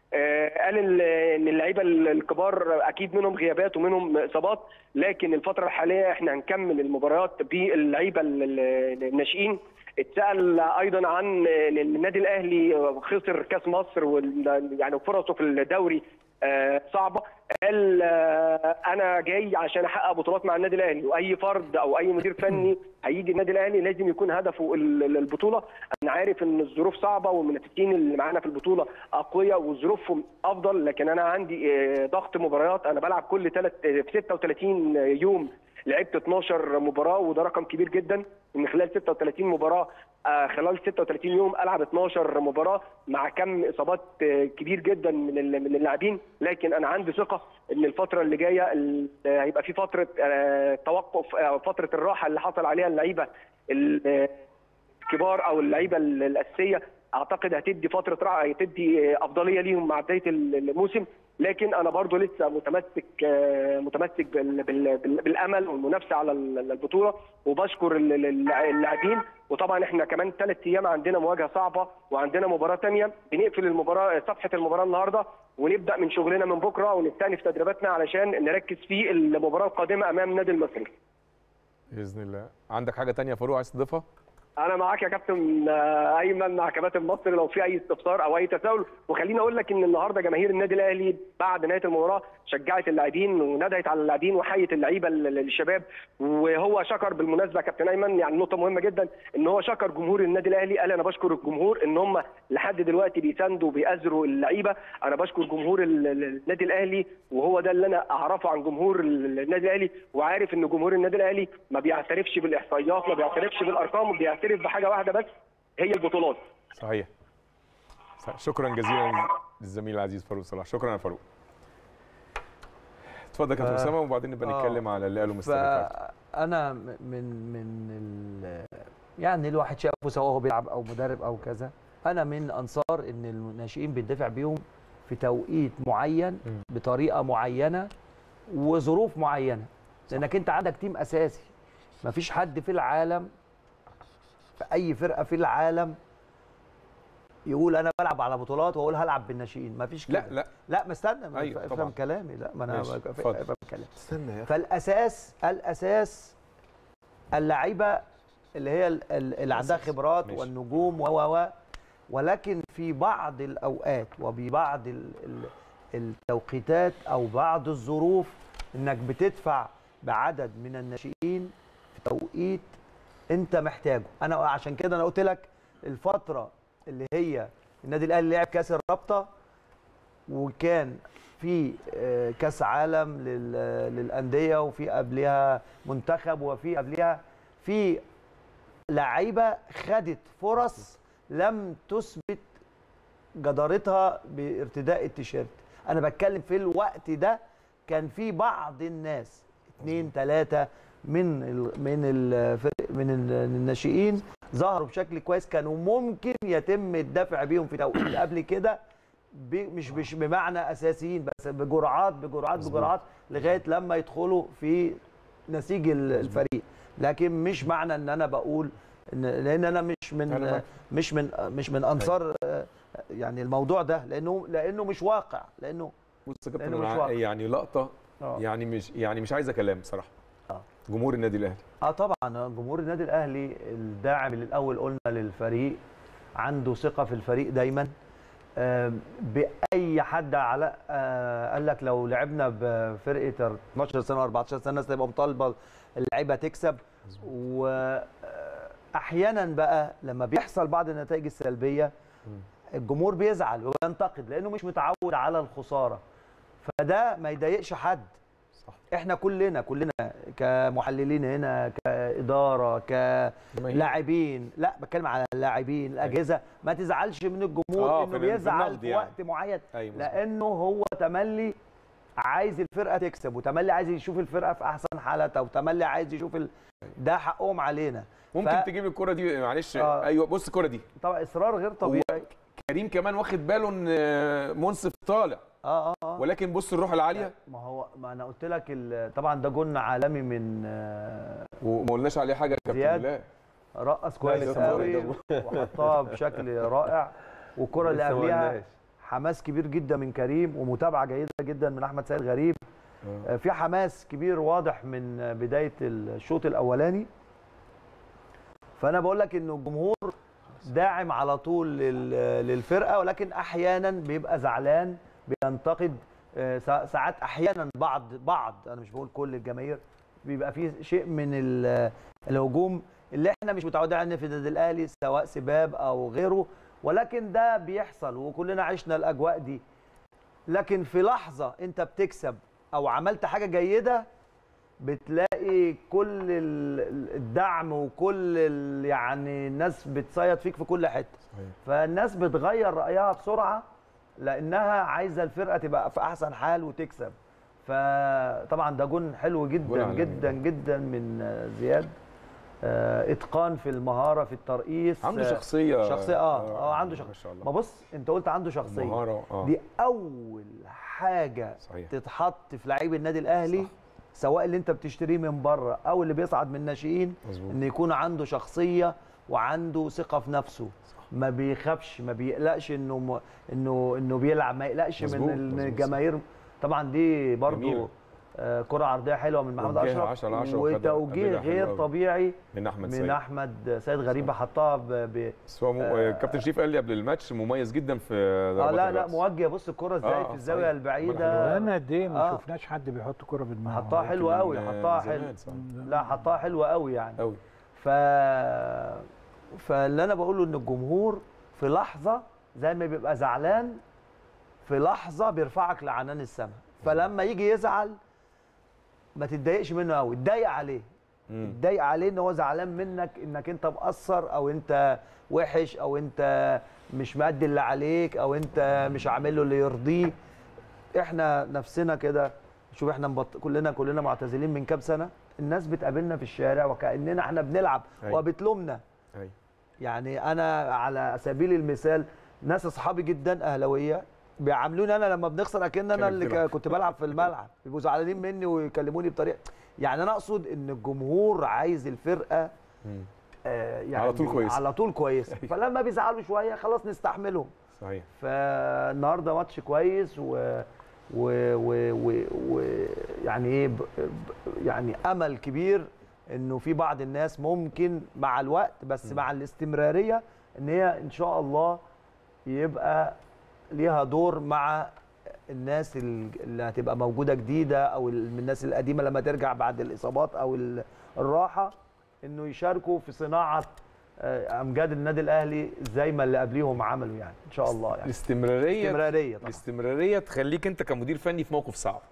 آه، قال ال- ان اللعيبه ال- الكبار اكيد منهم غيابات ومنهم اصابات لكن الفتره الحاليه احنا هنكمل المباريات باللعيبه ال- ال- الناشئين اتسال ايضا عن إن النادي الاهلي خسر كاس مصر وال- يعني فرصه في الدوري آه، صعبه قال آه، انا جاي عشان احقق بطولات مع النادي الاهلي واي فرد او اي مدير فني هيجي النادي الاهلي لازم يكون هدفه ال- ال- البطوله انا عارف ان الظروف صعبه والمنافسين اللي معانا في البطوله اقوياء وظروفهم افضل لكن انا عندي آه، ضغط مباريات انا بلعب كل ثلاث في 36 يوم لعبت 12 مباراه وده رقم كبير جدا ان خلال 36 مباراه آه، خلال 36 يوم العب 12 مباراه مع كم اصابات آه، كبير جدا من ال- من اللاعبين لكن انا عندي ثقه ان الفتره اللي جايه ال- آه، هيبقى في فتره آه، توقف آه، فتره الراحه اللي حصل عليها اللعيبه ال- آه، الكبار او اللعيبه ال- الاساسيه اعتقد هتدي فتره راحه هتدي افضليه ليهم مع بدايه الموسم لكن انا برضو لسه متمسك آه، متمسك بال- بال- بال- بالامل والمنافسه على ال- البطوله وبشكر ال- ال- اللاعبين وطبعا احنا كمان ثلاث ايام عندنا مواجهه صعبه وعندنا مباراه ثانيه بنقفل المباراه صفحه المباراه النهارده ونبدا من شغلنا من بكره ونستأنف تدريباتنا علشان نركز في المباراه القادمه امام النادي المصري باذن الله عندك حاجه تانية يا فاروق عايز تضيفها انا معاك يا كابتن آه، ايمن مع كباتن مصر لو في اي استفسار او اي تساؤل وخليني اقول لك ان النهارده جماهير النادي الاهلي بعد نهايه المباراه شجعت اللاعبين وندهت على اللاعبين وحيت اللعيبه ال- ال- الشباب وهو شكر بالمناسبه يا كابتن ايمن يعني نقطه مهمه جدا ان هو شكر جمهور النادي الاهلي قال انا بشكر الجمهور ان هم لحد دلوقتي بيساندوا وبيأزروا اللعيبه انا بشكر جمهور ال- ال- النادي الاهلي وهو ده اللي انا اعرفه عن جمهور ال- النادي الاهلي وعارف ان جمهور النادي الاهلي ما بيعترفش بالاحصائيات ما بيعترفش بالارقام بيعترف بحاجه واحده بس هي البطولات صحيح صح. شكرا جزيلا للزميل العزيز فاروق صلاح شكرا يا فاروق اتفضل يا كابتن ف- اسامه وبعدين نبقى آه. نتكلم على اللي قاله ف مستر ريكاردو انا م- من من ال يعني الواحد شافه سواء هو بيلعب او مدرب او كذا انا من انصار ان الناشئين بيدفع بيهم في توقيت معين مم. بطريقه معينه وظروف معينه لانك انت عندك تيم اساسي مفيش حد في العالم في اي فرقه في العالم يقول انا بلعب على بطولات واقول هلعب بالناشئين مفيش كده لا لا لا ما استنى ما أيوة، افهم طبعاً. كلامي لا ما انا ماشي، ب- اتفضل. افهم كلامي استنى يا اخي فالاساس الاساس اللعيبه اللي هي ال- ال- اللي عندها أساس. خبرات ماشي. والنجوم و و و ولكن في بعض الاوقات وببعض ال- ال- التوقيتات او بعض الظروف انك بتدفع بعدد من الناشئين في توقيت انت محتاجه انا عشان كده انا قلت لك الفتره اللي هي النادي الاهلي لعب كاس الرابطه وكان في آه، كاس عالم لل- للانديه وفي قبلها منتخب وفي قبلها في لعيبه خدت فرص لم تثبت جدارتها بارتداء التيشيرت انا بتكلم في الوقت ده كان في بعض الناس اثنين ثلاثه من ال من ال من ال- الناشئين ظهروا بشكل كويس كانوا ممكن يتم الدفع بيهم في توقيت قبل كده ب- مش مش بمعنى اساسيين بس بجرعات بجرعات بجرعات لغايه لما يدخلوا في نسيج ال- الفريق لكن مش معنى ان انا بقول ان لان انا مش أنا من معاك. مش من مش من انصار آه، يعني الموضوع ده لانه لانه مش واقع لانه بص يا كابتن لأنه مش أنا واقع. يعني لقطه آه. يعني مش يعني مش عايزه كلام بصراحه آه. جمهور النادي الاهلي اه طبعا جمهور النادي الاهلي الداعم اللي الاول قلنا للفريق عنده ثقه في الفريق دايما آم، باي حد على آه، قال لك لو لعبنا بفرقه 12 سنه و14 سنه الناس تبقى مطالبه اللعيبه تكسب واحيانا بقى لما بيحصل بعض النتائج السلبيه الجمهور بيزعل وينتقد لانه مش متعود على الخساره فده ما يضايقش حد صح احنا كلنا كلنا كمحللين هنا كاداره كلاعبين لا بتكلم على اللاعبين الاجهزه ما تزعلش من الجمهور آه، انه في ال- في بيزعل النقد في يعني. وقت معين ايوه مظبوط. لانه هو تملي عايز الفرقه تكسب وتملي عايز يشوف الفرقه في احسن حالتها وتملي عايز يشوف ال... ده حقهم علينا ممكن ف- تجيب الكره دي معلش آه. ايوه بص الكره دي طبعا اصرار غير طبيعي كريم كمان واخد باله ان آه، منصف طالع اه اه اه ولكن بص الروح العاليه ما هو ما انا قلت لك ال- طبعا ده جن عالمي من آه، وما قلناش عليه حاجه يا كابتن زياد. بالله رقص كويس لسه قوي وحطها بشكل رائع والكره اللي لسه ما قبلها قلناش. حماس كبير جدا من كريم ومتابعه جيده جدا من احمد سيد غريب آه، في حماس كبير واضح من آه، بدايه الشوط الاولاني فانا بقول لك انه الجمهور داعم على طول لل- للفرقه ولكن احيانا بيبقى زعلان بينتقد آه، سا- ساعات احيانا بعض بعض انا مش بقول كل الجماهير بيبقى فيه شيء من ال- الهجوم اللي احنا مش متعودين عليه في النادي الاهلي سواء سباب او غيره ولكن ده بيحصل وكلنا عشنا الاجواء دي لكن في لحظه انت بتكسب او عملت حاجه جيده بتلاقي كل ال- الدعم وكل ال- يعني الناس بتصيد فيك في كل حته صحيح. فالناس بتغير رايها بسرعه لانها عايزه الفرقه تبقى في احسن حال وتكسب فطبعا ده جون حلو جون جدا عالمي. جدا جدا من زياد آه، اتقان في المهاره في الترقيص عنده آه، شخصيه شخصيه اه اه عنده ما شخصيه شاء الله ما بص انت قلت عنده شخصيه مهاره اه دي اول حاجه صحيح تتحط في لعيب النادي الاهلي صح. سواء اللي انت بتشتريه من بره او اللي بيصعد من الناشئين مظبوط ان يكون عنده شخصيه وعنده ثقه في نفسه ما بيخافش ما بيقلقش انه م... انه انه بيلعب ما يقلقش مظبوط، من مظبوط. الجماهير طبعا دي برضو جميلة. آه كره عرضيه حلوه من محمد وجهها اشرف 10 على 10 وخدها وتوجيه قبلها حلو غير أوي. طبيعي من احمد من سيد احمد سيد غريبه حطها ب... ب... بس هو مو... كابتن شريف قال لي قبل الماتش مميز جدا في اه ضربات لا لا الرأس. موجه بص الكره ازاي آه، في صحيح. الزاويه عملها البعيده بقالنا قد ايه ما آه. شفناش حد بيحط كرة في دماغه حطها حلوه قوي من حطها زمان، حلو صح. لا حطها حلوه قوي يعني قوي ف فاللي انا بقوله ان الجمهور في لحظه زي ما بيبقى زعلان في لحظه بيرفعك لعنان السماء فلما يجي يزعل ما تتضايقش منه قوي اتضايق عليه مم. اتضايق عليه ان هو زعلان منك انك انت مقصر او انت وحش او انت مش مادي اللي عليك او انت مش عامل له اللي يرضيه احنا نفسنا كده شوف احنا مبط... كلنا كلنا معتزلين من كام سنه الناس بتقابلنا في الشارع وكاننا احنا بنلعب أيوة. وبتلومنا أيوة. يعني انا على سبيل المثال ناس اصحابي جدا اهلاويه بيعاملوني انا لما بنخسر اكن انا كأنك اللي بتلعب. ك- كنت بلعب في الملعب بيبقوا زعلانين مني ويكلموني بطريقه يعني انا اقصد ان الجمهور عايز الفرقه مم. آه يعني على طول كويسة. على طول كويسه فلما بيزعلوا شويه خلاص نستحملهم صحيح فالنهارده ماتش كويس و و و و, و يعني ايه ب- ب- يعني امل كبير انه في بعض الناس ممكن مع الوقت بس مع الاستمراريه ان هي ان شاء الله يبقى ليها دور مع الناس ال- اللي هتبقى موجوده جديده او ال- من الناس القديمه لما ترجع بعد الاصابات او ال- الراحه انه يشاركوا في صناعه آه، امجاد النادي الاهلي زي ما اللي قبليهم عملوا يعني ان شاء الله يعني الاستمراريه استمراريه طبعا الاستمراريه تخليك انت كمدير فني في موقف صعب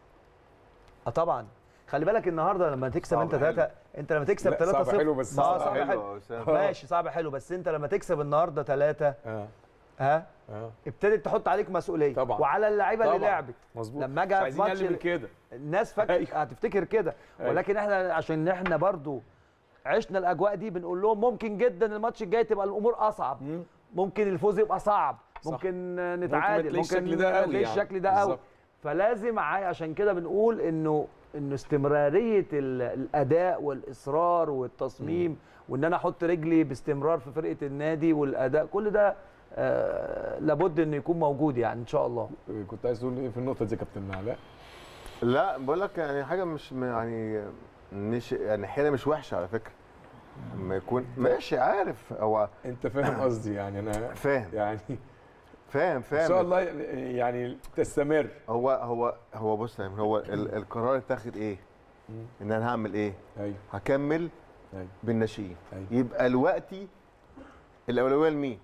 اه طبعا خلي بالك النهارده لما تكسب صعب انت حلو. ثلاثه انت لما تكسب لا، 3 صعب 0 حلو بس اه صعب صعب حلو حلو يا أسامة. ماشي صعب حلو بس انت لما تكسب النهارده ثلاثه اه ها اه ابتدت تحط عليك مسؤوليه طبعا. وعلى اللعيبه اللي طبعا. لعبت مظبوط لما مش اجي في عايزين ماتش اقل من كده الناس فاكره أيوة. هتفتكر كده أيوة. ولكن احنا عشان احنا برضو عشنا الاجواء دي بنقول لهم ممكن جدا الماتش الجاي تبقى الامور اصعب مم. ممكن الفوز يبقى صعب صح. ممكن ما نتعادل تلاقيش ممكن الشكل ده قوي نلاقي يعني. الشكل ده قوي بالظبط. فلازم عا- عشان كده بنقول انه انه استمراريه ال- الاداء والاصرار والتصميم وان انا احط رجلي باستمرار في فرقه النادي والاداء كل ده آه لابد انه يكون موجود يعني ان شاء الله كنت عايز تقول ايه في النقطه دي يا كابتن علاء لا بقول لك يعني حاجه مش م- يعني مش يعني احيانا مش وحشه على فكره لما يكون ماشي عارف هو انت فاهم قصدي يعني انا فاهم يعني فاهم ان فاهم شاء الله يعني تستمر هو هو هو بص يا أيمن، هو ال- القرار اتاخد ايه؟ ان انا هعمل ايه؟ ايوه هكمل ايوه بالناشئين أيوة. يبقى دلوقتي الاولويه لمين؟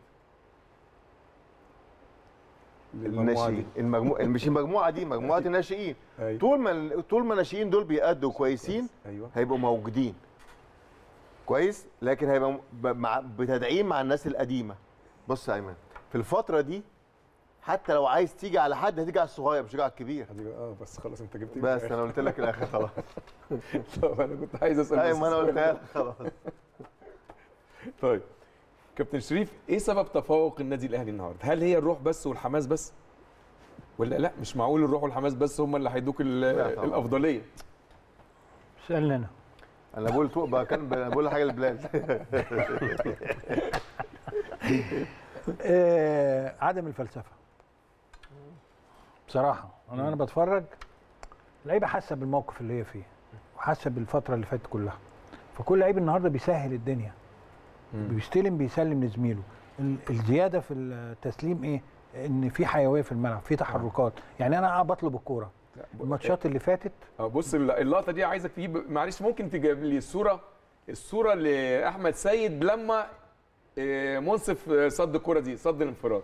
المجموعة دي. الناشئين المجموعه مش المجموعه دي مجموعه الناشئين ايوه طول ما ال- طول ما الناشئين دول بيأدوا كويسين ايوه هيبقوا موجودين كويس لكن هيبقى م- ب- مع بتدعيم مع الناس القديمه بص يا ايمن في الفتره دي حتى لو عايز تيجي على حد هتيجي على الصغير مش هتيجي على الكبير هتيجي- اه بس خلاص انت جبت بس انا قلت لك الاخر خلاص طب انا كنت عايز اسال ايوه بس ما انا السؤال قلتها ده. لك خلاص طيب كابتن شريف ايه سبب تفوق النادي الاهلي النهارده؟ هل هي الروح بس والحماس بس؟ ولا لا مش معقول الروح والحماس بس هم اللي هيدوك ال- لا طبعا. الافضليه؟ اسالني انا انا بقول طوق بقى كان ب- بقول حاجه لبلال آه عدم الفلسفه بصراحه انا وانا بتفرج اللعيبه حاسه بالموقف اللي هي فيه وحاسه بالفتره اللي فاتت كلها فكل لعيب النهارده بيسهل الدنيا بيستلم بيسلم لزميله ال- الزياده في التسليم ايه ان في حيويه في الملعب في تحركات يعني انا قاعد بطلب الكوره الماتشات اللي فاتت اه بص الل- اللقطه دي عايزك تجيب معلش ممكن تجيب لي الصوره الصوره لاحمد سيد لما آه، منصف آه، صد الكوره دي صد الانفراد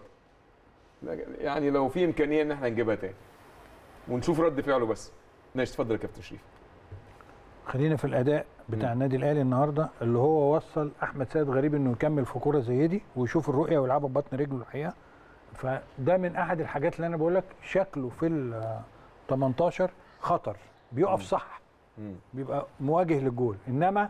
يعني لو في امكانيه ان احنا نجيبها تاني ونشوف رد فعله بس ماشي اتفضل يا كابتن شريف خلينا في الاداء بتاع مم. النادي الاهلي النهارده اللي هو وصل احمد سيد غريب انه يكمل في كوره زي دي ويشوف الرؤيه ويلعبها ببطن رجله الحقيقه فده من احد الحاجات اللي انا بقول لك شكله في ال 18 خطر بيقف صح مم. بيبقى مواجه للجول انما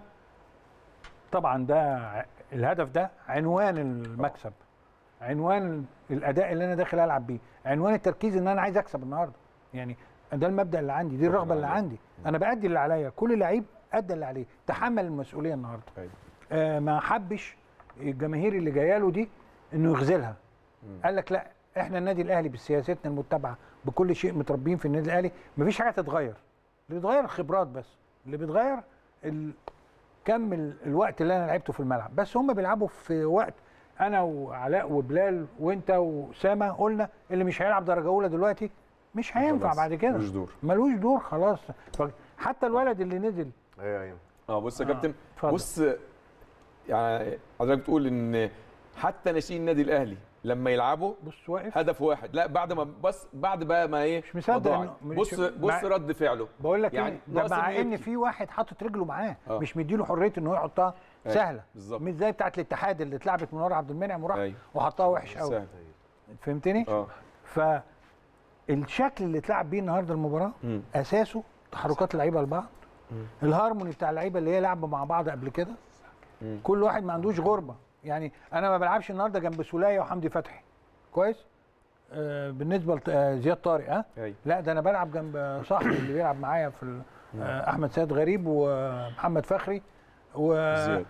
طبعا ده ع- الهدف ده عنوان المكسب عنوان الاداء اللي انا داخل العب بيه عنوان التركيز ان انا عايز اكسب النهارده يعني ده المبدا اللي عندي دي الرغبه اللي عندي انا بادي اللي عليا كل لعيب ادى اللي عليه تحمل المسؤوليه النهارده أيوة. آه ما حبش الجماهير اللي جايه له دي انه يخذلها قال لك لا احنا النادي الاهلي بسياستنا المتبعه بكل شيء متربيين في النادي الاهلي مفيش حاجه تتغير اللي بيتغير الخبرات بس اللي بيتغير ال... كم ال- الوقت اللي انا لعبته في الملعب بس هم بيلعبوا في وقت انا وعلاء وبلال وانت واسامه قلنا اللي مش هيلعب درجه اولى دلوقتي مش هينفع خلاص، بعد كده ملوش دور. ملوش دور خلاص ف- حتى الولد اللي نزل ايوه ايوه اه بص يا آه، كابتن اتفضل. بص يعني حضرتك بتقول ان حتى ناشئين النادي الاهلي لما يلعبوا بص واقف هدف واحد لا بعد ما بس بعد بقى ما ايه مش مصدق ما ضاعت. إنه- مش- بص بص مع- رد فعله بقول لك يعني يعني ده ناقص مع إنه ان يبكي. في واحد حاطط رجله معاه آه. مش مديله حريه ان هو يحطها أيوة، سهله بالظبط. مش زي بتاعه الاتحاد اللي اتلعبت من ورا عبد المنعم وراح أيوة. وحطها وحش قوي سهل. فهمتني اه فالشكل اللي اتلعب بيه النهارده المباراه مم. اساسه تحركات اللعيبه لبعض الهارموني بتاع اللعيبه اللي هي لعبوا مع بعض قبل كده كل واحد ما عندوش غربه يعني انا ما بلعبش النهارده جنب سوليه وحمدي فتحي كويس آه بالنسبه لزياد طارق ها أيوة. لا ده انا بلعب جنب صاحبي اللي بيلعب معايا في ال- آه احمد سيد غريب ومحمد فخري و زياد.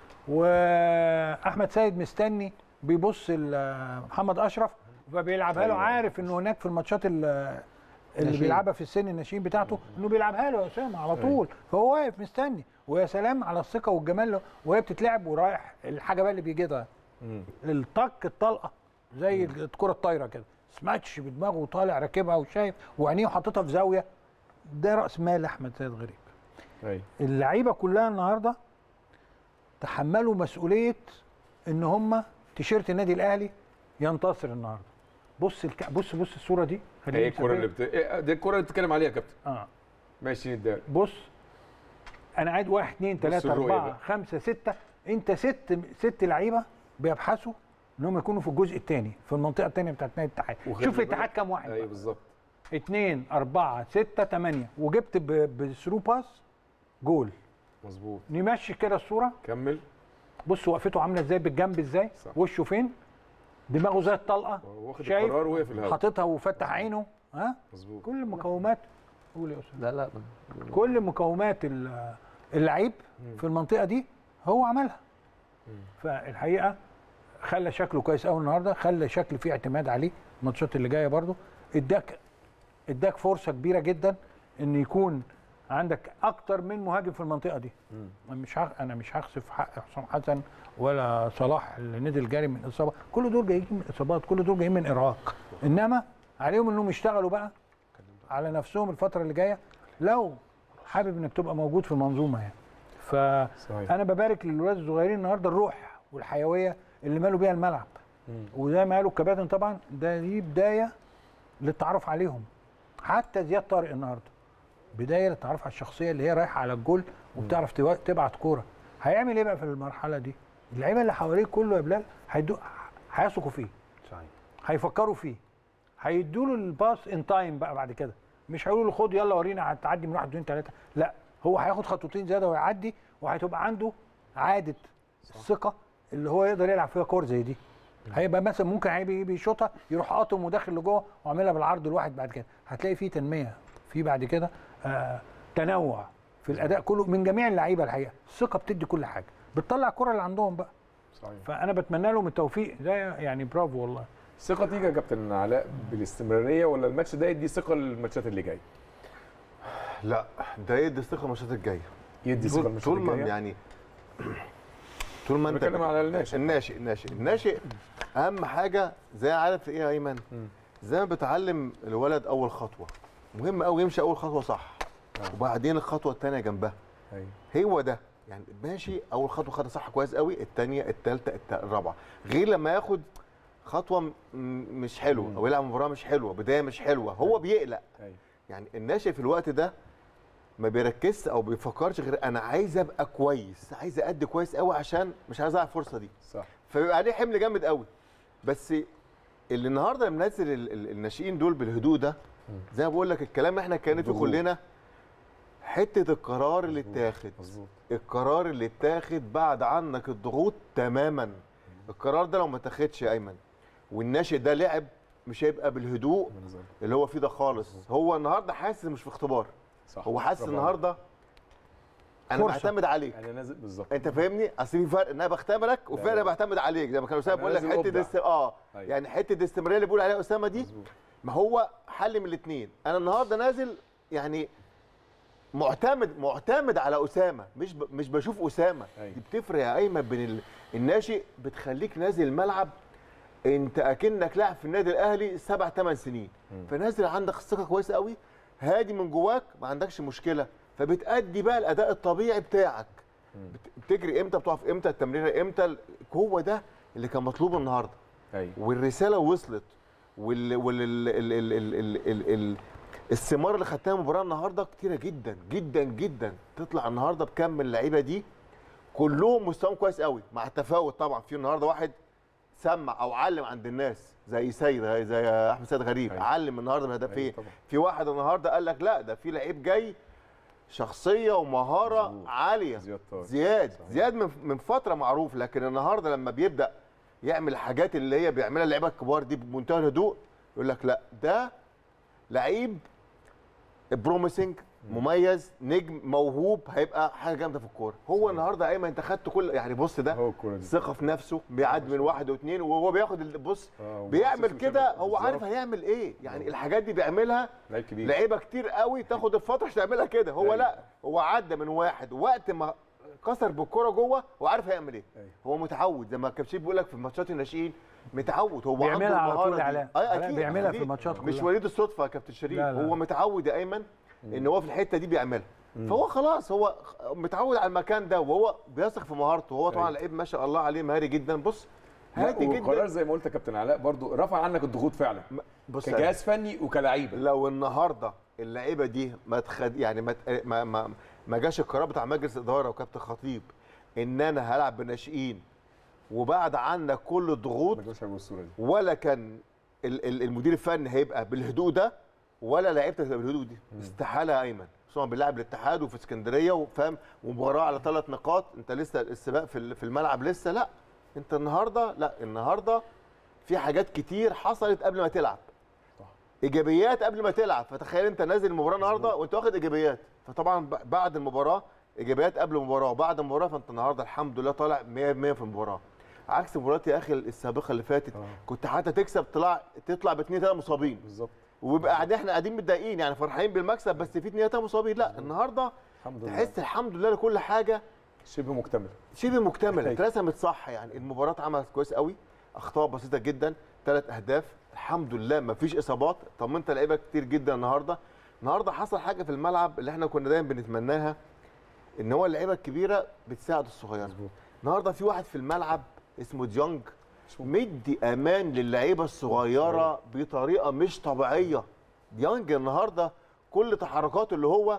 واحمد سيد مستني بيبص ل- محمد اشرف فبيلعبها له أيوة. عارف انه هناك في الماتشات ال- اللي ناشئين. بيلعبها في السن الناشئين بتاعته انه بيلعبها له يا اسامه على طول فهو واقف مستني ويا سلام على الثقه والجمال له وهي بتتلعب ورايح الحاجه بقى اللي بيجيبها مم. الطق الطلقه زي الكره الطايره كده سماتش بدماغه وطالع راكبها وشايف وعينيه حاططها في زاويه ده راس مال احمد سيد غريب ايوه اللعيبه كلها النهارده تحملوا مسؤوليه ان هم تيشيرت النادي الاهلي ينتصر النهارده بص الك... بص بص الصوره دي خلينا ايه الكره اللي نسافر. بت... إيه دي الكره اللي بتتكلم عليها يا كابتن اه ماشي نديها بص انا عايز واحد اثنين ثلاثة الرؤية أربعة بقى. خمسة ستة أنت ست ست لعيبة بيبحثوا إن هم يكونوا في الجزء الثاني في المنطقة الثانية بتاعت نادي الاتحاد وخلي شوف بالك- الاتحاد كام واحد ايوه بقى. بالظبط اثنين أربعة ستة ثمانية وجبت ب- بثرو باس جول مظبوط نمشي كده الصورة كمل بص وقفته عاملة ازاي بالجنب ازاي صح. وشه فين دماغه زي الطلقة واخد شايف؟ القرار وقف في الهواء حاططها وفتح عينه ها مظبوط كل مقومات قول يا أستاذ لا لا كل مقومات ال- اللعيب في المنطقه دي هو عملها فالحقيقه خلى شكله كويس قوي النهارده خلى شكل فيه اعتماد عليه الماتشات اللي جايه برضو اداك اداك فرصه كبيره جدا ان يكون عندك اكتر من مهاجم في المنطقه دي أنا مش هخ... انا مش هخسف حق حسام حسن ولا صلاح اللي نزل جاري من اصابه كل دول جايين من اصابات كل دول جايين من ارهاق انما عليهم انهم يشتغلوا بقى على نفسهم الفتره اللي جايه لو حابب انك تبقى موجود في المنظومه يعني صحيح. فانا ببارك للولاد الصغيرين النهارده الروح والحيويه اللي مالوا بيها الملعب وزي ما قالوا الكباتن طبعا ده دي بدايه للتعرف عليهم حتى زياد طارق النهارده بدايه للتعرف على الشخصيه اللي هي رايحه على الجول وبتعرف توا- تبعت كوره هيعمل ايه بقى في المرحله دي اللعيبه اللي حواليه كله يا بلال هيدو هيثقوا فيه صحيح هيفكروا فيه هيدوا له الباس ان تايم بقى بعد كده مش هيقولوا له خد يلا ورينا هتعدي من واحد اثنين ثلاثه لا هو هياخد خطوتين زياده ويعدي وهتبقى عنده عاده الثقه اللي هو يقدر يلعب فيها كور زي دي هيبقى مثلا ممكن هيبقى بيشوطها يروح قاطم وداخل لجوه وعاملها بالعرض الواحد بعد كده هتلاقي فيه تنميه في بعد كده آه تنوع في الاداء كله من جميع اللعيبه الحقيقه الثقه بتدي كل حاجه بتطلع الكره اللي عندهم بقى صحيح فانا بتمنى لهم التوفيق ده يعني برافو والله ثقه تيجي يا كابتن علاء بالاستمراريه ولا الماتش ده يدي ثقه للماتشات اللي جايه لا ده يدي الثقه الماتشات الجايه يدي ثقه طول للماتشات طول ما الجايه يعني طول ما انت بتكلم على الناشئ الناشئ الناشئ الناشئ اهم حاجه زي عارف ايه يا ايمن زي ما بتعلم الولد اول خطوه مهم قوي يمشي اول خطوه صح وبعدين الخطوه الثانيه جنبها ايوه هو ده يعني ماشي اول خطوه خدها صح كويس قوي الثانيه الثالثه الرابعه غير لما ياخد خطوه م- م- مش حلوه او يلعب مباراه مش حلوه بدايه مش حلوه هو بيقلق ايوه يعني الناشئ في الوقت ده ما بيركزش او بيفكرش غير انا عايز ابقى كويس عايز ادي كويس قوي عشان مش عايز اضيع الفرصه دي صح فبيبقى عليه حمل جامد قوي بس اللي النهارده منزل ال- ال- الناشئين دول بالهدوء ده زي ما بقول لك الكلام احنا كان فيه ضغوط. كلنا حته القرار اللي اتاخد مظبوط القرار اللي اتاخد بعد عنك الضغوط تماما القرار ده لو ما اتاخدش يا ايمن والناشئ ده لعب مش هيبقى بالهدوء بالظبط. اللي هو فيه ده خالص هو النهارده حاسس مش في اختبار صح هو حاسس برافو النهارده انا فرصة. بعتمد عليك عليك. انا نازل بالظبط انت فاهمني اصل في فرق ان انا بختبرك وفرق لا. انا بعتمد عليك زي ما كان اسامه أنا بيقول لك لازم حته أبدع. دست... اه أيوة. يعني حته الاستمراريه اللي بيقول عليها اسامه دي مظبوط ما هو حل من الاثنين انا النهارده نازل يعني معتمد معتمد على اسامه مش ب... مش بشوف اسامه أيوة. دي بتفرق يا ايمن بين ال... الناشئ بتخليك نازل الملعب انت اكنك لاعب في النادي الاهلي سبع ثمان سنين فنازل عندك الثقه كويسه قوي هادي من جواك ما عندكش مشكله فبتأدي بقى الاداء الطبيعي بتاعك بت- بتجري امتى بتقف امتى التمريره امتى ال- هو ده اللي كان مطلوب النهارده ايوه والرساله وصلت وال وال ال ال ال ال ال ال ال الثمار اللي خدتها المباراه النهارده كتيره جدا جدا جدا تطلع النهارده بكم من اللعيبه دي كلهم مستواهم كويس قوي مع التفاوت طبعا في النهارده واحد سمع او علم عند الناس زي سيد زي احمد سيد غريب أيوة. علم النهارده من أيوة هدفين طبعا. في واحد النهارده قال لك لا ده في لعيب جاي شخصيه ومهاره مظبوط. عاليه زياد طارق. زياد صحيح. زياد من من فتره معروف لكن النهارده لما بيبدا يعمل الحاجات اللي هي بيعملها اللعيبه الكبار دي بمنتهى الهدوء يقول لك لا ده لعيب بروميسنج مميز نجم موهوب هيبقى حاجه جامده في الكوره هو النهارده ايمن انت خدت كل يعني بص ده هو الكوره دي ثقه في نفسه بيعدي من واحد واثنين وهو بياخد ال- بص آه، بيعمل وبص كده في هو عارف بالظبط. هيعمل ايه يعني الحاجات دي بيعملها لعيب كبير لعيبه كتير قوي تاخد الفتره عشان تعملها كده هو أيوة. لا هو عدى من واحد وقت ما كسر بالكره جوه هو عارف هيعمل ايه أيوة. هو متعود زي ما كابتن بيقول لك في ماتشات الناشئين متعود هو بيعملها عنده على طول المهارة دي. علاء. أي علاء أكيد. بيعملها دي في الماتشات مش كلها. وليد الصدفه يا كابتن شريف لا، لا. هو متعود يا ايمن ان هو في الحته دي بيعملها فهو خلاص هو متعود على المكان ده وهو بيثق في مهارته وهو طبعا أيوة. لعيب ما شاء الله عليه مهاري جدا بص هادي لا، وقرار جدا زي ما قلت يا كابتن علاء برضو رفع عنك الضغوط فعلا بص كجهاز فني وكلعيبه لو النهارده اللعيبه دي ما تخد يعني ما ت- ما ما, ما جاش القرار بتاع مجلس الاداره وكابتن خطيب ان انا هلعب بالناشئين وبعد عنك كل الضغوط ما جابش بالصوره دي ولا كان ال- ال- المدير الفني هيبقى بالهدوء ده ولا لعيبتك هتبقى بالهدوء دي استحاله يا ايمن خصوصا بنلعب الاتحاد وفي اسكندريه وفاهم ومباراه على ثلاث نقاط انت لسه السباق في ال- في الملعب لسه لا انت النهارده لا النهارده في حاجات كتير حصلت قبل ما تلعب ايجابيات قبل ما تلعب فتخيل انت نازل المباراه النهارده وانت واخد ايجابيات فطبعا ب- بعد المباراه ايجابيات قبل المباراه وبعد المباراه فانت النهارده الحمد لله طالع 100% في المباراه عكس مباريات يا اخي السابقه اللي فاتت آه. كنت حتى تكسب طلع تطلع باثنين ثلاثه مصابين بالظبط وبيبقى قاعدين احنا قاعدين متضايقين يعني فرحانين بالمكسب بس في اثنين ثلاثه مصابين لا النهارده الحمد لله تحس الحمد لله لكل حاجه شبه مكتمل شبه مكتمله أيوة. اترسمت صح يعني المباراه اتعملت كويس قوي اخطاء بسيطه جدا ثلاث اهداف الحمد لله ما فيش اصابات طمنت لعيبه كتير جدا النهارده النهارده حصل حاجه في الملعب اللي احنا كنا دايما بنتمناها ان هو اللعيبه الكبيره بتساعد الصغيره النهارده في واحد في الملعب اسمه ديونج مدي امان للعيبه الصغيره بطريقه مش طبيعيه ديانج النهارده كل تحركاته اللي هو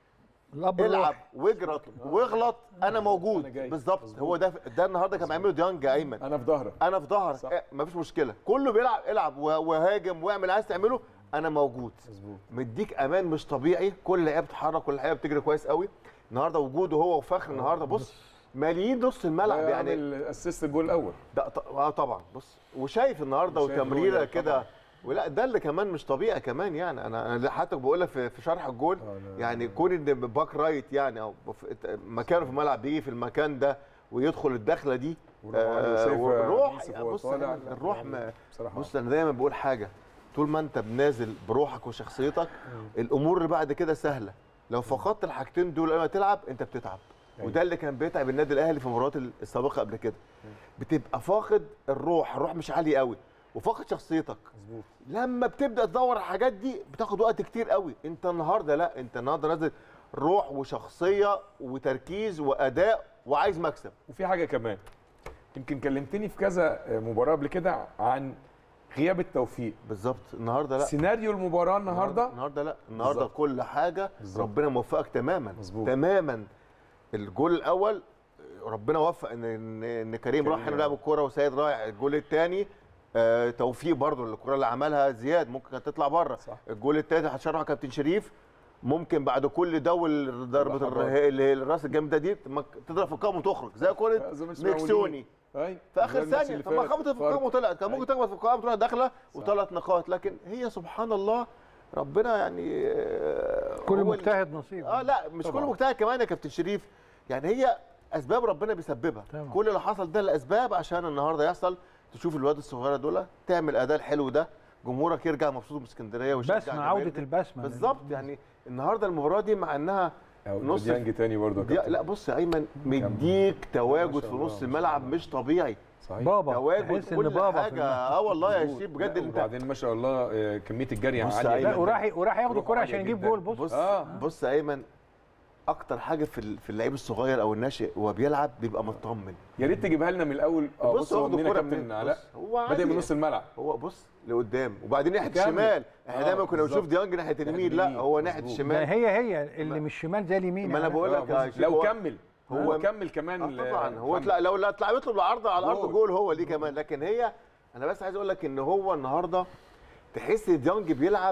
الاب العب الروحي. واجرط واغلط انا موجود أنا جاي. بالظبط مظبوط. هو ده ده النهارده كان بيعمله ديانج يا ايمن انا في ظهرك انا في ظهرك صح. إيه، مفيش مشكله كله بيلعب العب و- وهاجم واعمل عايز تعمله انا موجود مظبوط مديك امان مش طبيعي كل لعيبه بتتحرك كل لعيبه بتجري كويس قوي النهارده وجوده هو وفخر النهارده بص ماليين نص الملعب يعني اسيست الجول الاول ده ط- اه طبعا بص وشايف النهارده وشايف وتمريره رؤية كده طبعاً. ولا ده اللي كمان مش طبيعي كمان يعني انا انا حتى بقول لك في في شرح الجول آه، لا، يعني كون ان باك رايت يعني او في- مكانه في الملعب بيجي في المكان ده ويدخل الدخله دي والروح عليه آه، وشايف والروح يوسف يا وهو بص طالع. أنا الروح ما بصراحه بص انا دايما بقول حاجه طول ما انت بنازل بروحك وشخصيتك الامور اللي بعد كده سهله لو فقدت الحاجتين دول قبل ما تلعب انت بتتعب أيوة. وده اللي كان بيتعب النادي الاهلي في المباريات السابقه قبل كده بتبقى فاقد الروح الروح مش عالي قوي وفاقد شخصيتك مظبوط لما بتبدا تدور على الحاجات دي بتاخد وقت كتير قوي انت النهارده لا انت النهارده نازل روح وشخصيه وتركيز واداء وعايز مكسب وفي حاجه كمان يمكن كلمتني في كذا مباراه قبل كده عن غياب التوفيق بالظبط النهارده لا سيناريو المباراه النهارده النهارده لا النهارده بالظبط. كل حاجه بالظبط. ربنا موفقك تماما مظبوط. تماما الجول الاول ربنا وفق ان ان, إن كريم راح هنا لعب الكوره وسيد رايح الجول الثاني آه توفيق برضو الكوره اللي عملها زياد ممكن كانت تطلع بره صح. الجول الثالث هتشرح كابتن شريف ممكن بعد كل ده والضربه لحظات. الره- اللي هي الراس الجامده دي ما تضرب في القائم وتخرج زي كوره زي ما مش ميكسوني معودين. اي في اخر ثانيه طب ما خبطت في القائم وطلعت كان ممكن تخبط في القائم تروح داخله وثلاث نقاط لكن هي سبحان الله ربنا يعني آه، كل هو ال- مجتهد نصيب اه لا مش طبعاً. كل مجتهد كمان يا كابتن شريف يعني هي اسباب ربنا بيسببها طبعاً. كل اللي حصل ده الاسباب عشان النهارده يحصل تشوف الواد الصغيره دول تعمل اداء الحلو ده جمهورك يرجع مبسوط من اسكندريه ويشجع بسمه جماهير. عوده البسمه بالظبط يعني النهارده المباراه دي مع انها نص نص ديانج تاني برضه يا دي كابتن. لا بص يا ايمن مديك ما تواجد شاء في الله، نص ما شاء الملعب الله. مش طبيعي صحيح بابا تواجد تحس ان كل بابا في حاجه الملعب. اه والله يا مظبوط. شريف بجد لا، انت وبعدين ما شاء الله آه، كميه الجري بص عاليه يا لا أيمن. وراح وراح ياخد روحه الكوره عالية عشان يجيب جداً. جول بص بص آه. بص يا ايمن اكتر حاجه في ال- في اللعيب الصغير او الناشئ وهو بيلعب بيبقى مطمن يا ريت تجيبها لنا من الاول اه بص هو واخد منين يا الكرة كابتن منين؟ علاء بص، هو بادئ من عادي. نص الملعب هو بص لقدام وبعدين ناحيه كمل. الشمال احنا آه، دايما كنا بنشوف بالظبط. ديانج ناحيه اليمين لا اليمين، هو ناحيه مظبوط. الشمال ما هي هي اللي مش شمال زي اليمين ما أنا يعني. بقول آه، لك يا بص، شيخ لو هو- كمل هو- هو كمل كمان آه طبعا هو محمد. تلا لو لا طلع بيطلب العرض على الارض جول. جول هو ليه كمان لكن هي انا بس عايز اقول لك ان هو النهارده تحس ديانج بيلعب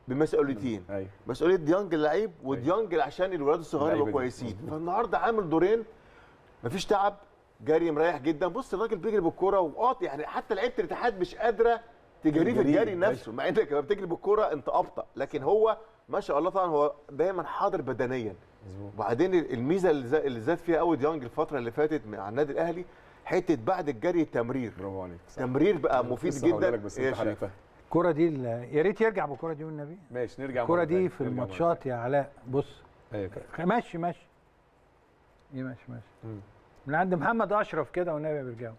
بمسؤوليتين ايوه مسؤوليه ديانج اللعيب وديانج عشان الولاد الصغار اللعيبة يبقوا دي. كويسين فالنهارده عامل دورين مفيش تعب جري مريح جدا بص الراجل بيجري بالكوره وقاط يعني حتى لعيبه الاتحاد مش قادره تجري في تجريه، الجري نفسه مع انك لما بتجري بالكوره انت ابطا لكن هو ما شاء الله طبعا هو دايما حاضر بدنيا وبعدين الميزه اللي زا- اللي زاد فيها قوي ديانج الفتره اللي فاتت مع النادي الاهلي حته بعد الجري التمرير برافو عليك صح. تمرير بقى مفيد لسه هقولها جدا لك بس إيه انت يا شريف؟ حرقتها الكرة دي ال- يا ريت يرجع بالكرة دي والنبي ماشي نرجع الكرة مرة دي تانية. في نرجع مرة الماتشات يا علاء بص تانية. ايوه كده. ماشي ماشي ايه ماشي ماشي مم. من عند محمد اشرف كده والنبي بيرجعوا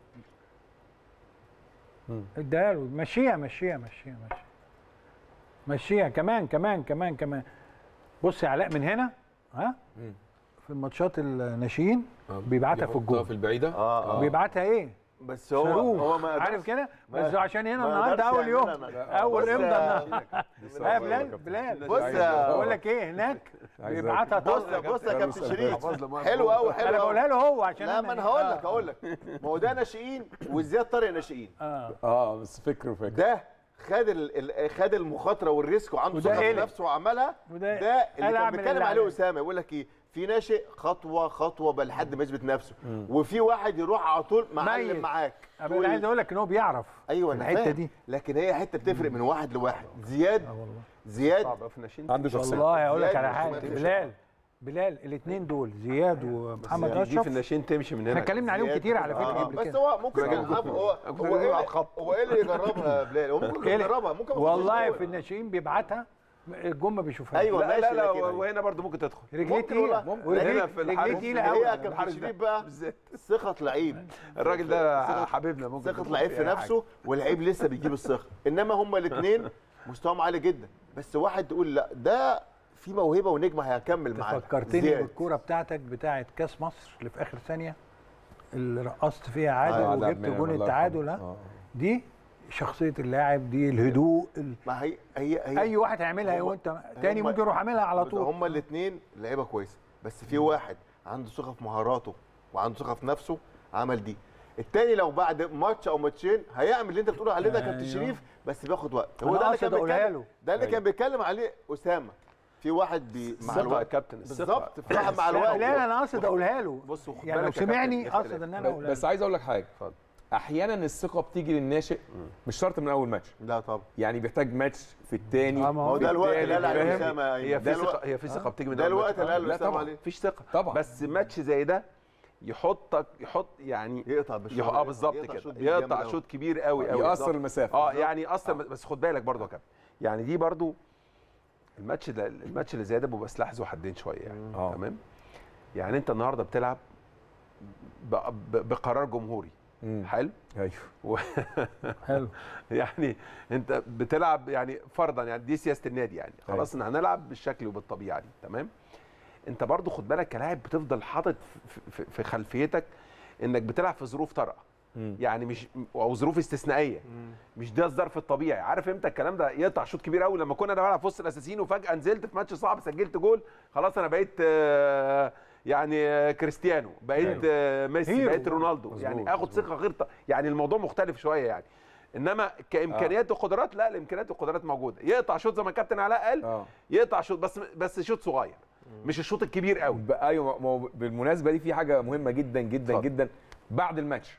مم. اديها له مشيها مشيها مشيها مشيها مشيها كمان كمان كمان كمان بص يا علاء من هنا ها مم. في الماتشات الناشئين آه. بيبعتها في يحطها الجول في البعيده اه اه بيبعتها ايه بس هو صاروخ هو ما عارف قدرش- كده ما- بس عشان هنا ما النهارده قدرش اول يوم يعملها. اول بص امضى يا- النهارده لسه لا عايز بلال أقول لك. بلال بص يا بقول لك ايه هناك عايز بيبعتها بص طبعا بص يا ده كابتن رسالة. شريف حفظ لما- حلو قوي حلو انا قوي بقولها له هو عشان لا ما انا هقول لك هقول لك ما هو ده ناشئين وزياد طارق ناشئين اه اه بس فكر وفكر ده خد ال- ال- خد المخاطره والريسك وعنده وده ثقه في قلق. نفسه وعملها وده ده اللي قال كان أعمل بيتكلم اللي عليه عليه. اسامه يقول لك ايه في ناشئ خطوه خطوه بل لحد ما يثبت نفسه وفي واحد يروح على طول معلم ميت. معاك انا تقول عايز اقول لك ان هو بيعرف ايوه في انا الحته فاهم. دي لكن هي حته بتفرق من واحد لواحد زياد اه والله زياد صعب أوي في الناشئين عنده شخصيه والله اقول لك زياد على مش حاجه مفيش. بلال بلال الاثنين دول زياد ومحمد دي- دي في اشرف الناشئين تمشي من هنا احنا اتكلمنا عليهم زياد. كتير على فكره آه. قبل بس كده هو ممكن كنا كان جنبه. هو كنا هو جنبه ايه على اللي- الخط. هو ايه اللي يجربها يا بلال هو ممكن إيه اللي- يجربها ممكن ما والله يخشش في جول. الناشئين بيبعتها الجون ما بيشوفهاش أيوة. لا لا ماشي، لا لكن- وهنا برضو ممكن تدخل رجليه ممكن والله. تقيله ممكن. ورجليه هنا في رجليه الحارس. تقيله هي قوي يا كابتن الحارس شريف ده بقى بالذات ثقه لعيب الراجل ده ثقة- حبيبنا ممكن ثقه تدخل لعيب في في أي نفسه واللعيب لسه بيجيب الثقه انما هما الاثنين مستواهم عالي جدا بس واحد تقول لا ده في موهبه ونجم هيكمل معانا فكرتني زياد. بالكوره بتاعتك بتاعت كاس مصر اللي في اخر ثانيه اللي رقصت فيها عادل آه، وجبت منعم، جون الله التعادل يرحمه. ها آه. دي شخصيه اللاعب دي الهدوء ال... ما هي هي هي اي واحد هيعملها هم- وانت تاني هم- ممكن يروح عاملها على طول هما الاثنين لعيبه كويسه بس في واحد عنده ثقه في مهاراته وعنده ثقه في نفسه عمل دي التاني لو بعد ماتش او ماتشين هيعمل اللي انت بتقول عليه ده يا كابتن أيوه. شريف بس بياخد وقت أنا هو ده اللي قاصد كان أقولها بيتكلم له. ده اللي أيوه. كان بيتكلم عليه اسامه في واحد بي مع الثقة يا الوقت كابتن الثقة بالظبط في واحد مع لا الوقت لا انا قاصد اقولها له بص وخد يعني لو بالك يا سمعني كابتن، قصد ان انا اقولها بس له. عايز اقول لك حاجه اتفضل. احيانا الثقه بتيجي للناشئ مش شرط من اول ماتش لا طبعا يعني بيحتاج ماتش في الثاني آه، ما ما هو ده الوقت اللي قال عليه فاهم؟ اسامه هي ده في الوقت ثقة هي في ثقة بتيجي من ده أول الوقت ماتش. اللي قال لا اسامه طبعا. عليه مفيش ثقة طبعا. بس ماتش زي ده يحطك يحط يعني يقطع بالشوط يح... اه بالظبط يقطع كده شوط جامد يقطع أوي. شوط كبير قوي قوي يأثر المسافه اه يعني يأثر بس خد بالك برضه يا كابتن يعني دي برضه الماتش ده الماتش اللي زي ده بيبقى سلاح ذو حدين شويه يعني آه. تمام يعني انت النهارده بتلعب ب... ب... بقرار جمهوري مم. حلو ايوه و... حلو يعني انت بتلعب يعني فرضا يعني دي سياسه النادي يعني خلاص ان هنلعب بالشكل وبالطبيعه دي تمام انت برضو خد بالك كلاعب بتفضل حاطط في- في- في خلفيتك انك بتلعب في ظروف طارئه مم. يعني مش او ظروف استثنائيه مش ده الظرف الطبيعي عارف امتى الكلام ده يقطع شوط كبير قوي لما كنا انا بلعب في وسط الاساسيين وفجاه نزلت في ماتش صعب سجلت جول خلاص انا بقيت آه، يعني آه، كريستيانو بقيت أيوة. آه، ميسي هيرو. بقيت رونالدو مظبوط، يعني اخد مظبوط. ثقه غير ط- يعني الموضوع مختلف شويه يعني انما كامكانيات وقدرات لا الامكانيات والقدرات موجوده يقطع شوط زي ما الكابتن علاء قال اه يقطع شوط بس بس شوط صغير مش الشوط الكبير قوي ب- ايوه ما هو بالمناسبه دي في حاجه مهمه جدا جدا اتفضل. جدا بعد الماتش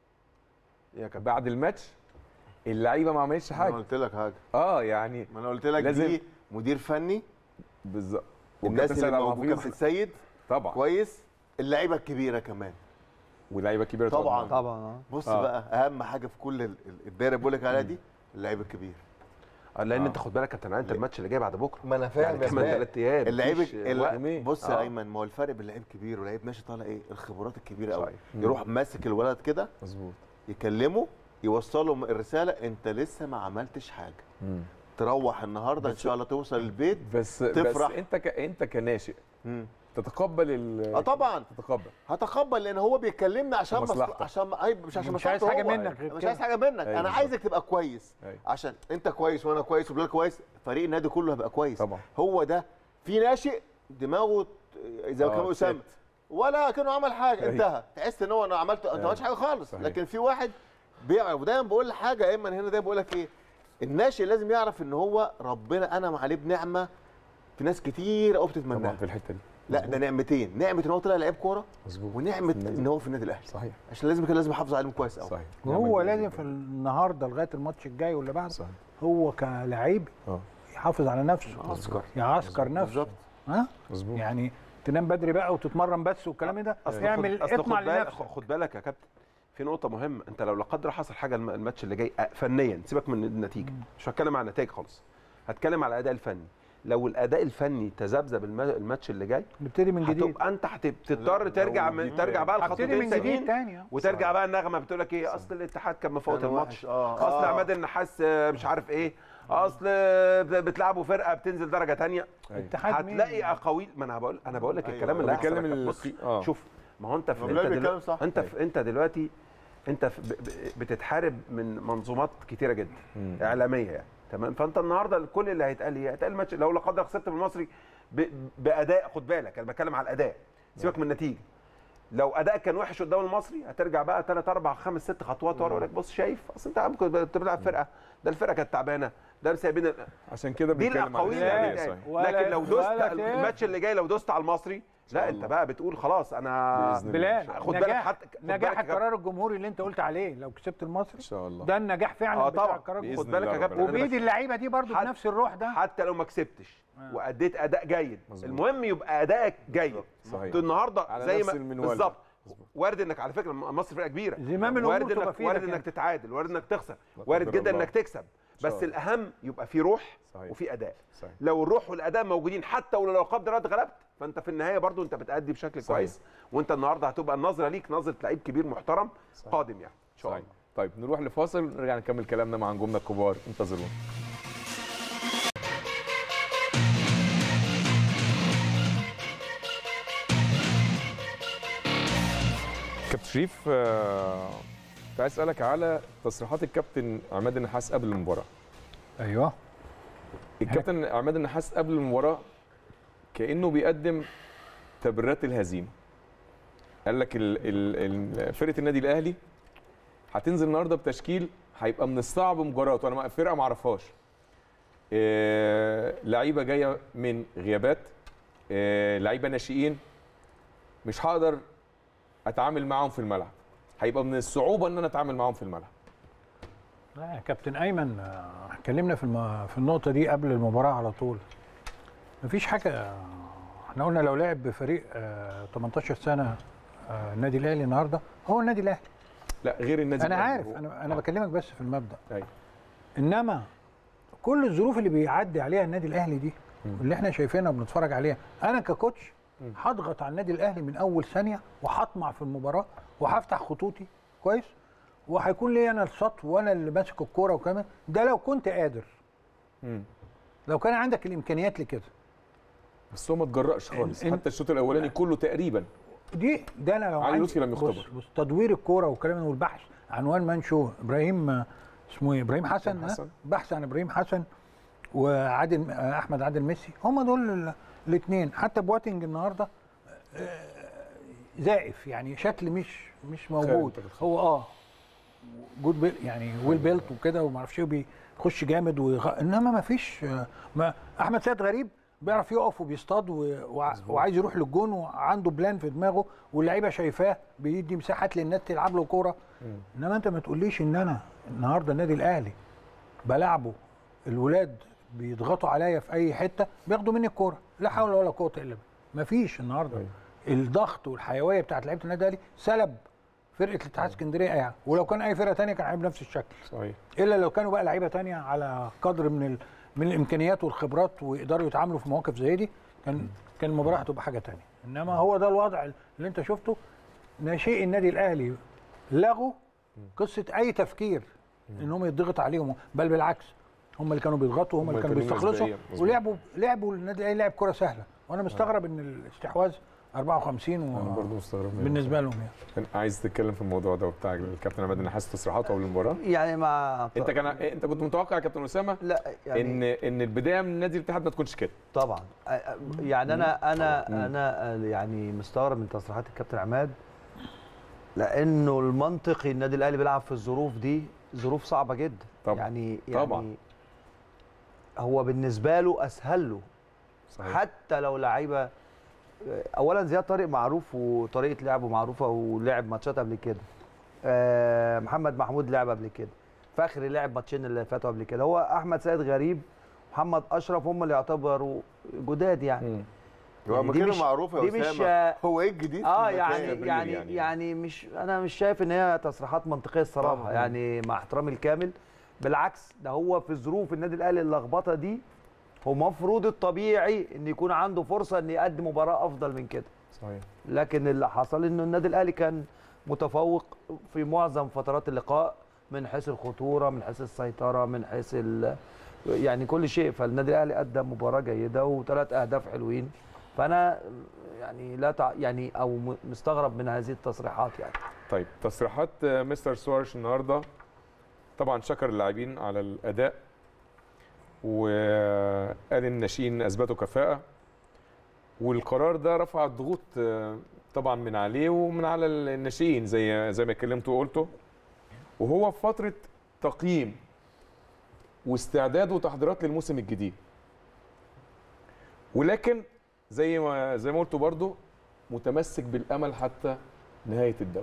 يا كابتن بعد الماتش اللعيبه ما عملتش انا حاجه قلت لك حاجه اه يعني ما انا قلت لك لازم- دي مدير فني بالظبط الناس والكابتن اللي سيد عبد موجوده الحفيظ في السيد طبعا كويس اللعيبه الكبيره كمان واللعيبه الكبيره طبعا. طبعا اه بص آه. بقى اهم حاجه في كل ال- ال- الدايره اللي بقول لك عليها دي اللعيب الكبير آه، لان آه. انت خد بالك يا كابتن علاء، انت الماتش اللي جاي بعد بكره ما انا يعني كمان ثلاث ايام اللعيب مفيش ال- وقت. يومين. بص آه. يا ايمن ما هو الفرق بين لعيب كبير ولعيب ناشئ طالع ايه الخبرات الكبيره قوي صحيح. يروح ماسك الولد كده مظبوط يكلمه يوصله الرساله انت لسه ما عملتش حاجه مم. تروح النهارده ان شاء الله توصل البيت بس تفرح. بس انت ك... انت كناشئ مم. تتقبل ال اه طبعا تتقبل هتقبل لان هو بيكلمنا عشان مصل... مصلحتك. عشان أي مش عشان مش عايز مصلحته حاجة هو. منك غير مش كده. عايز حاجه منك أيوة انا بالظبط. عايزك تبقى كويس أيوة. عشان انت كويس وانا كويس وبلال كويس فريق النادي كله هيبقى كويس طبعا. هو ده في ناشئ دماغه زي ما آه، كان اسامه ست. ولا كانه عمل حاجه أيوة. انتهى تحس ان هو انا عملت انت ما عملتش حاجه خالص صحيح. لكن في واحد بيعرف ودايما بقول حاجه يا اما هنا دايما بقول لك ايه الناشئ لازم يعرف ان هو ربنا انعم عليه بنعمه في ناس كتير قوي طبعا بتتمناها في الحته دي لا ده نعمتين نعمه ان هو طلع لعيب كوره مظبوط ونعمه في النادي. ان هو في النادي الاهلي صحيح عشان لازم كان لازم يحافظ عليهم كويس قوي صحيح وهو نعم لازم جداً. في النهارده لغايه الماتش الجاي واللي بعده صحيح هو كلاعب اه يحافظ على نفسه عسكر يعسكر نفسه بالظبط ها مظبوط يعني تنام بدري بقى وتتمرن بس والكلام ده اصل اعمل خد أصل اطمع خد بالك لنفسك خد بالك يا كابتن في نقطة مهمة أنت لو لا قدر حصل حاجة الم- الماتش اللي جاي أه، فنيا سيبك من النتيجة مش هتكلم عن النتائج خالص هتكلم على الأداء الفني لو الأداء الفني تذبذب الم- الماتش اللي جاي نبتدي من جديد هتبقى أنت هتضطر لا، ترجع لو من دي ترجع بقى هبتدي الخطوتين من جديد التانيين تاني آه. وترجع بقى النغمة بتقول لك إيه أصل الاتحاد كان مفوت كان الماتش وحش. آه. أصل آه. عماد النحاس آه، مش عارف إيه أصل آه، بتلعبوا فرقة بتنزل درجة تانية اتحاد مين؟ هتلاقي اقاويل ما انا بقول انا بقول لك أيوة. الكلام اللي بيتكلم هيحصل. ال- بص اه. شوف ما هو انت في هو انت بيتكلم دلوقتي صح. انت في انت دلوقتي انت في ب- ب- بتتحارب من منظومات كتيره جدا مم. اعلاميه يعني تمام فانت النهارده كل اللي هيتقال ايه هيتقال ماتش لو لا قدر خسرت من المصري ب- باداء خد بالك انا بتكلم على الاداء سيبك من النتيجه لو ادائك كان وحش قدام المصري هترجع بقى 3 4 5 6 خطوات ورا يقول لك بص شايف اصل انت ممكن بتلعب فرقه ده الفرقه كانت تعبانه ده سايبين ال- عشان كده دي بنتكلم على الاقاويل الأهلي، اللي صحيح. هتتقال. ولا- لكن لو دوست ولا كده. الماتش اللي جاي لو دوست على المصري لا شاء انت الله. بقى بتقول خلاص انا بإذن الله. بلال خد بالك نجاح حتى خد بالك نجاح يا كابتن. القرار الجمهوري اللي انت قلت عليه لو كسبت المصري ان شاء الله ده النجاح فعلا اه بتاع طبعا القرار بإذن خد الجمهوري بالك يا الله كابتن ربنا أنا وبايد اللعيبه دي برضو حت- بنفس الروح ده حتى لو ما كسبتش واديت اداء جيد مظبوط. المهم يبقى ادائك جيد صحيح. انت النهارده على زي نفس ما المنوال. بالظبط وارد انك على فكره مصر فرقه كبيره زمام الأمور وارد تبقى انك في وارد إيدك انك أنت. تتعادل وارد انك تخسر لا وارد قدر جدا الله. انك تكسب شاء بس الله. الاهم يبقى في روح صحيح. وفي اداء صحيح. لو الروح والاداء موجودين حتى ولو لا قدر الله اتغلبت فانت في النهايه برضو انت بتأدي بشكل صحيح. كويس وانت النهارده هتبقى النظره ليك نظره لعيب كبير محترم صحيح. قادم يعني ان شاء صحيح. الله طيب نروح لفاصل ونرجع نكمل كلامنا مع نجومنا الكبار انتظرونا كابتن شريف آه، كنت عايز اسالك على تصريحات الكابتن عماد النحاس قبل المباراه ايوه الكابتن عماد النحاس قبل المباراه كانه بيقدم تبريرات الهزيمه قال لك ال- ال- ال- فرقه النادي الاهلي هتنزل النهارده بتشكيل هيبقى من الصعب مباراه وانا ما- فرقه ما اعرفهاش آه، لعيبه جايه من غيابات آه، لعيبه ناشئين مش هقدر اتعامل معاهم في الملعب هيبقى من الصعوبه ان انا اتعامل معاهم في الملعب لا يا كابتن ايمن آه، اتكلمنا في الم... في النقطه دي قبل المباراه على طول مفيش حاجه آه، احنا قلنا لو لعب بفريق آه، 18 سنه آه، النادي الاهلي النهارده هو النادي الاهلي لا غير النادي انا الأهلي. عارف هو- انا انا بكلمك بس في المبدا أيوة. انما كل الظروف اللي بيعدي عليها النادي الاهلي دي اللي احنا شايفينها وبنتفرج عليها انا ككوتش هضغط على النادي الاهلي من اول ثانيه وهطمع في المباراه وهفتح خطوطي كويس وهيكون لي انا السطو وانا اللي ماسك الكوره وكمان ده لو كنت قادر مم. لو كان عندك الامكانيات لكده بس هو ما اتجرأش خالص إن- حتى الشوط الاولاني كله تقريبا دي ده انا لو علي عندي- لطفي لم بص- يختبر. بص تدوير الكوره والكلام ده والبحث عنوان مان شو ابراهيم آه، اسمه ايه ابراهيم حسن, إبراهيم حسن. ها؟ بحث عن ابراهيم حسن وعادل آه، احمد عادل ميسي هم دول الاثنين حتى بواتنج النهارده آه، زائف يعني شكل مش مش موجود خارج الخط. هو اه جود بيل يعني ويل بيلت وكده وما اعرفش ايه بيخش جامد ويغ... انما ما فيش آه، ما احمد سيد غريب بيعرف يقف وبيصطاد و... وع- وعايز يروح للجون وعنده بلان في دماغه واللعيبه شايفاه بيدي مساحات للناس تلعب له كوره انما انت ما تقوليش ان انا النهارده النادي الاهلي بلعبه الولاد بيضغطوا عليا في اي حته بياخدوا مني الكوره لا حول ولا قوه الا بالله مفيش النهارده أيوة. الضغط والحيويه بتاعت لعيبه النادي الاهلي سلب فرقه الاتحاد اسكندريه يعني ولو كان اي فرقه تانية كان هيبقى بنفس الشكل صحيح الا لو كانوا بقى لعيبه تانية على قدر من ال... من الامكانيات والخبرات ويقدروا يتعاملوا في مواقف زي دي كان كان المباراه هتبقى حاجه تانية انما هو ده الوضع اللي انت شفته ناشئي النادي الاهلي لغوا قصه اي تفكير ان هم يضغط عليهم بل بالعكس هم اللي كانوا بيضغطوا هم هم اللي كانوا كانوا بيستخلصوا مسبقين، مظبوط. ولعبوا لعبوا النادي الاهلي لعب كره سهله وانا مستغرب ان الاستحواذ 54 انا و... برضه مستغرب منه. بالنسبه لهم يعني كان عايز تتكلم في الموضوع ده وبتاع الكابتن عماد النحاس تصريحاته قبل المباراه يعني مع انت كان انت كنت متوقع يا كابتن اسامه لا يعني ان ان البدايه من نادي الاتحاد ما تكونش كده طبعا أ- أ- يعني انا انا انا يعني مستغرب من تصريحات الكابتن عماد لانه المنطقي النادي الاهلي بيلعب في الظروف دي ظروف صعبه جدا طبعا. يعني طبعا. يعني هو بالنسبه له اسهل له صحيح حتى لو لعيبه اولا زياد طارق معروف وطريقه لعبه معروفه ولعب ماتشات قبل كده آه، محمد محمود لعب قبل كده فخري لعب ماتشين اللي فاتوا قبل كده هو احمد سيد غريب محمد اشرف هم اللي يعتبروا جداد يعني مم. هو يعني دي مكانه مش- معروف يا دي مش- اسامه هو ايه الجديد في اه المكان؟ يعني تبرير يعني يعني. يعني مش انا مش شايف ان هي تصريحات منطقيه الصراحه طبعاً. يعني مع احترامي الكامل بالعكس ده هو في ظروف النادي الاهلي اللخبطه دي هو المفروض الطبيعي ان يكون عنده فرصه ان يقدم مباراه افضل من كده صحيح لكن اللي حصل انه النادي الاهلي كان متفوق في معظم فترات اللقاء من حيث الخطوره من حيث السيطره من حيث ال- يعني كل شيء فالنادي الاهلي قدم مباراه جيده وثلاث اهداف حلوين فانا يعني لا تع... يعني او م- مستغرب من هذه التصريحات يعني طيب تصريحات آه، مستر سوارش النهارده طبعا شكر اللاعبين على الاداء وقال ان الناشئين اثبتوا كفاءه والقرار ده رفع الضغوط آه، طبعا من عليه ومن على الناشئين زي زي ما اتكلمت وقلته وهو في فتره تقييم واستعداد وتحضيرات للموسم الجديد ولكن زي ما زي ما قلت برضو متمسك بالامل حتى نهايه الدوري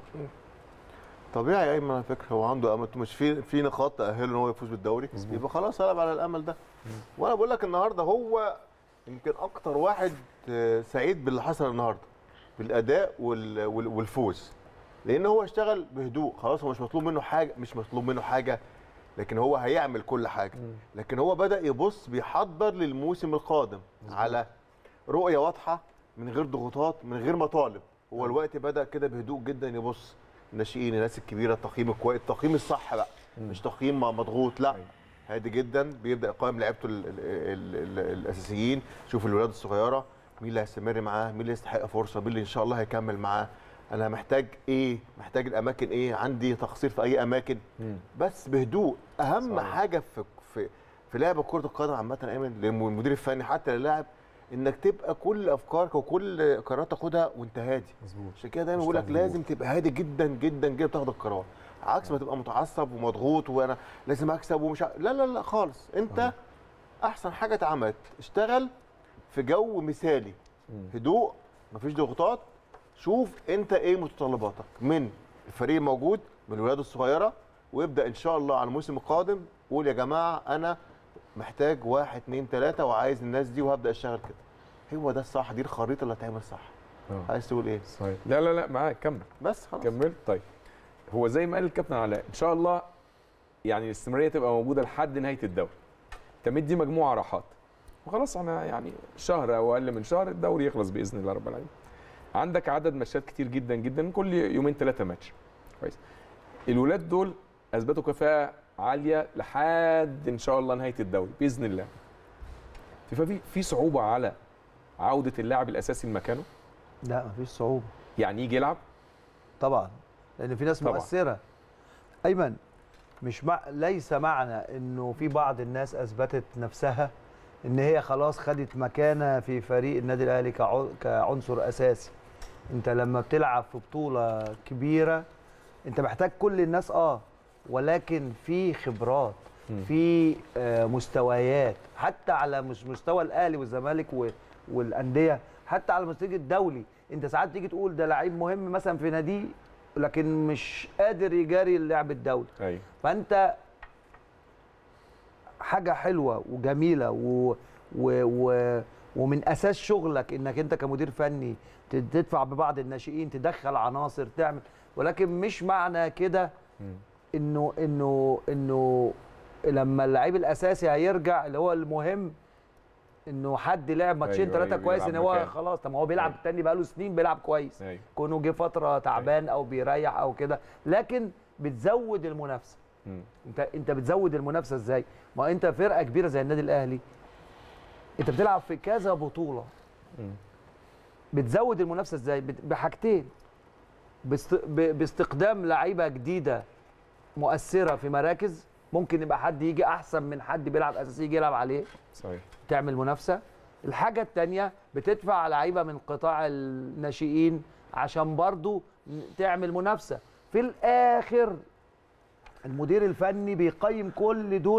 طبيعي ايمن على فكره هو عنده امل مش في في نقاط تاهله ان هو يفوز بالدوري مظبوط. يبقى خلاص هلعب على الامل ده وانا بقول لك النهارده هو يمكن اكتر واحد آه، سعيد باللي حصل النهارده بالاداء وال- وال- والفوز لان هو اشتغل بهدوء خلاص هو مش مطلوب منه حاجه مش مطلوب منه حاجه لكن هو هيعمل كل حاجه لكن هو بدا يبص بيحضر للموسم القادم على رؤيه واضحه من غير ضغوطات من غير مطالب هو الوقت بدا كده بهدوء جدا يبص الناشئين الناس الكبيره التقييم الكويس التقييم الصح بقى مش تقييم مضغوط لا أيوة. هادي جدا بيبدا يقيم لعيبته ال- ال- ال- ال- الاساسيين شوف الولاد الصغيره مين اللي هيستمر معاه مين اللي يستحق فرصه مين اللي ان شاء الله هيكمل معاه انا محتاج ايه محتاج الاماكن ايه عندي تقصير في اي اماكن مم. بس بهدوء اهم صحيح. حاجه في في في لعب كره القدم عامه ايمن للمدير الفني حتى للاعب انك تبقى كل افكارك وكل قرارات تاخدها وانت هادي مظبوط عشان كده دايما مش بقول لك تحت لازم تبقى هادي جدا جدا جدا بتاخد القرار عكس ما تبقى متعصب ومضغوط وانا لازم اكسب ومش ع... لا لا لا خالص انت احسن حاجه اتعملت اشتغل في جو مثالي مم. هدوء مفيش ضغوطات شوف انت ايه متطلباتك من الفريق الموجود من الولاد الصغيره وابدا ان شاء الله على الموسم القادم قول يا جماعه انا محتاج واحد اتنين تلاته وعايز الناس دي وهبدا اشتغل كده هو ده الصح دي الخريطه اللي هتعمل صح آه. عايز تقول ايه صحيح لا لا لا معاك كمل بس خلاص كمل طيب هو زي ما قال الكابتن علاء ان شاء الله يعني الاستمراريه تبقى موجوده لحد نهايه الدوري انت مدي مجموعه راحات وخلاص احنا يعني شهر او اقل من شهر الدوري يخلص باذن الله رب العالمين عندك عدد ماتشات كتير جدا جدا كل يومين ثلاثه ماتش كويس الولاد دول اثبتوا كفاءه عاليه لحد ان شاء الله نهايه الدوري باذن الله ففي في صعوبه على عوده اللاعب الاساسي لمكانه لا مفيش صعوبه يعني يجي يلعب طبعا لان في ناس طبعاً. مؤثره ايمن مش مع... ليس معنى انه في بعض الناس اثبتت نفسها ان هي خلاص خدت مكانه في فريق النادي الاهلي كع... كعنصر اساسي انت لما بتلعب في بطوله كبيره انت محتاج كل الناس اه ولكن في خبرات مم. في آه، مستويات حتى على مش مستوى الاهلي والزمالك و- والانديه حتى على المستوى الدولي انت ساعات تيجي تقول ده لعيب مهم مثلا في ناديه لكن مش قادر يجاري اللعب الدولي ايوه فانت حاجه حلوه وجميله و... و... و... ومن اساس شغلك انك انت كمدير فني ت- تدفع ببعض الناشئين تدخل عناصر تعمل ولكن مش معنى كده مم. انه انه انه لما اللعيب الاساسي هيرجع اللي هو المهم انه حد لعب ماتشين أيوة، ثلاثه أيوة، كويس ان يلعب هو مكانه. خلاص طب ما هو بيلعب أيوة. التاني بقاله سنين بيلعب كويس ايوه كونه جه فتره تعبان او بيريح او كده لكن بتزود المنافسه مم. انت انت بتزود المنافسه ازاي ما انت فرقه كبيره زي النادي الاهلي انت بتلعب في كذا بطوله مم. بتزود المنافسه ازاي بت- بحاجتين باست... ب- باستقدام لعيبه جديده مؤثره في مراكز ممكن يبقى حد يجي احسن من حد بيلعب اساسي يجي يلعب عليه صحيح تعمل منافسه الحاجه الثانيه بتدفع لعيبه من قطاع الناشئين عشان برضو تعمل منافسه في الاخر المدير الفني بيقيم كل دول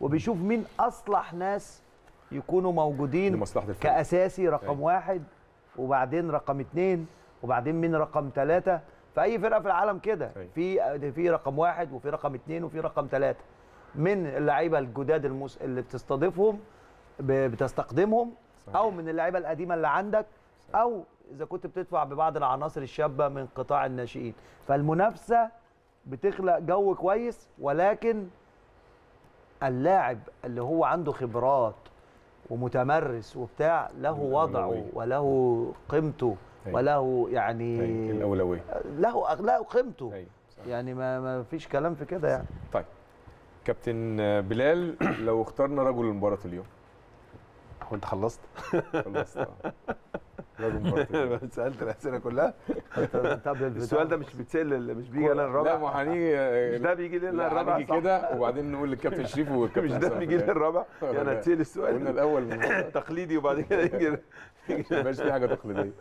وبيشوف مين اصلح ناس يكونوا موجودين لمصلحه الفريق كاساسي رقم أيوة. واحد وبعدين رقم اثنين وبعدين مين رقم ثلاثه في اي فرقه في العالم كده أيوة. في في رقم واحد وفي رقم اثنين وفي رقم ثلاثه من اللعيبه الجداد المس... اللي بتستضيفهم ب... بتستخدمهم صحيح. او من اللعيبه القديمه اللي عندك او اذا كنت بتدفع ببعض العناصر الشابه من قطاع الناشئين فالمنافسه بتخلق جو كويس ولكن اللاعب اللي هو عنده خبرات ومتمرس وبتاع له وضعه الأولوية. وله قيمته أيوة. وله يعني أيوة. الاولويه له له قيمته ايوه صح. يعني ما ما فيش كلام في كده يعني طيب كابتن بلال لو اخترنا رجل المباراه اليوم هو انت خلصت؟ خلاص آه. رجل المباراه اليوم سالت الاسئله كلها طب السؤال ده مش بيتسال مش بيجي انا لا الرابع ما هنيجي مش ده بيجي لنا لا الرابع هنيجي صح؟ كده وبعدين نقول للكابتن شريف والكابتن مش ده حسام بيجي في لنا الآخر. الرابع ولا يعني لا؟ هتسال قلنا السؤال الاول من تقليدي وبعد كده يجي ما يبقاش في حاجه تقليديه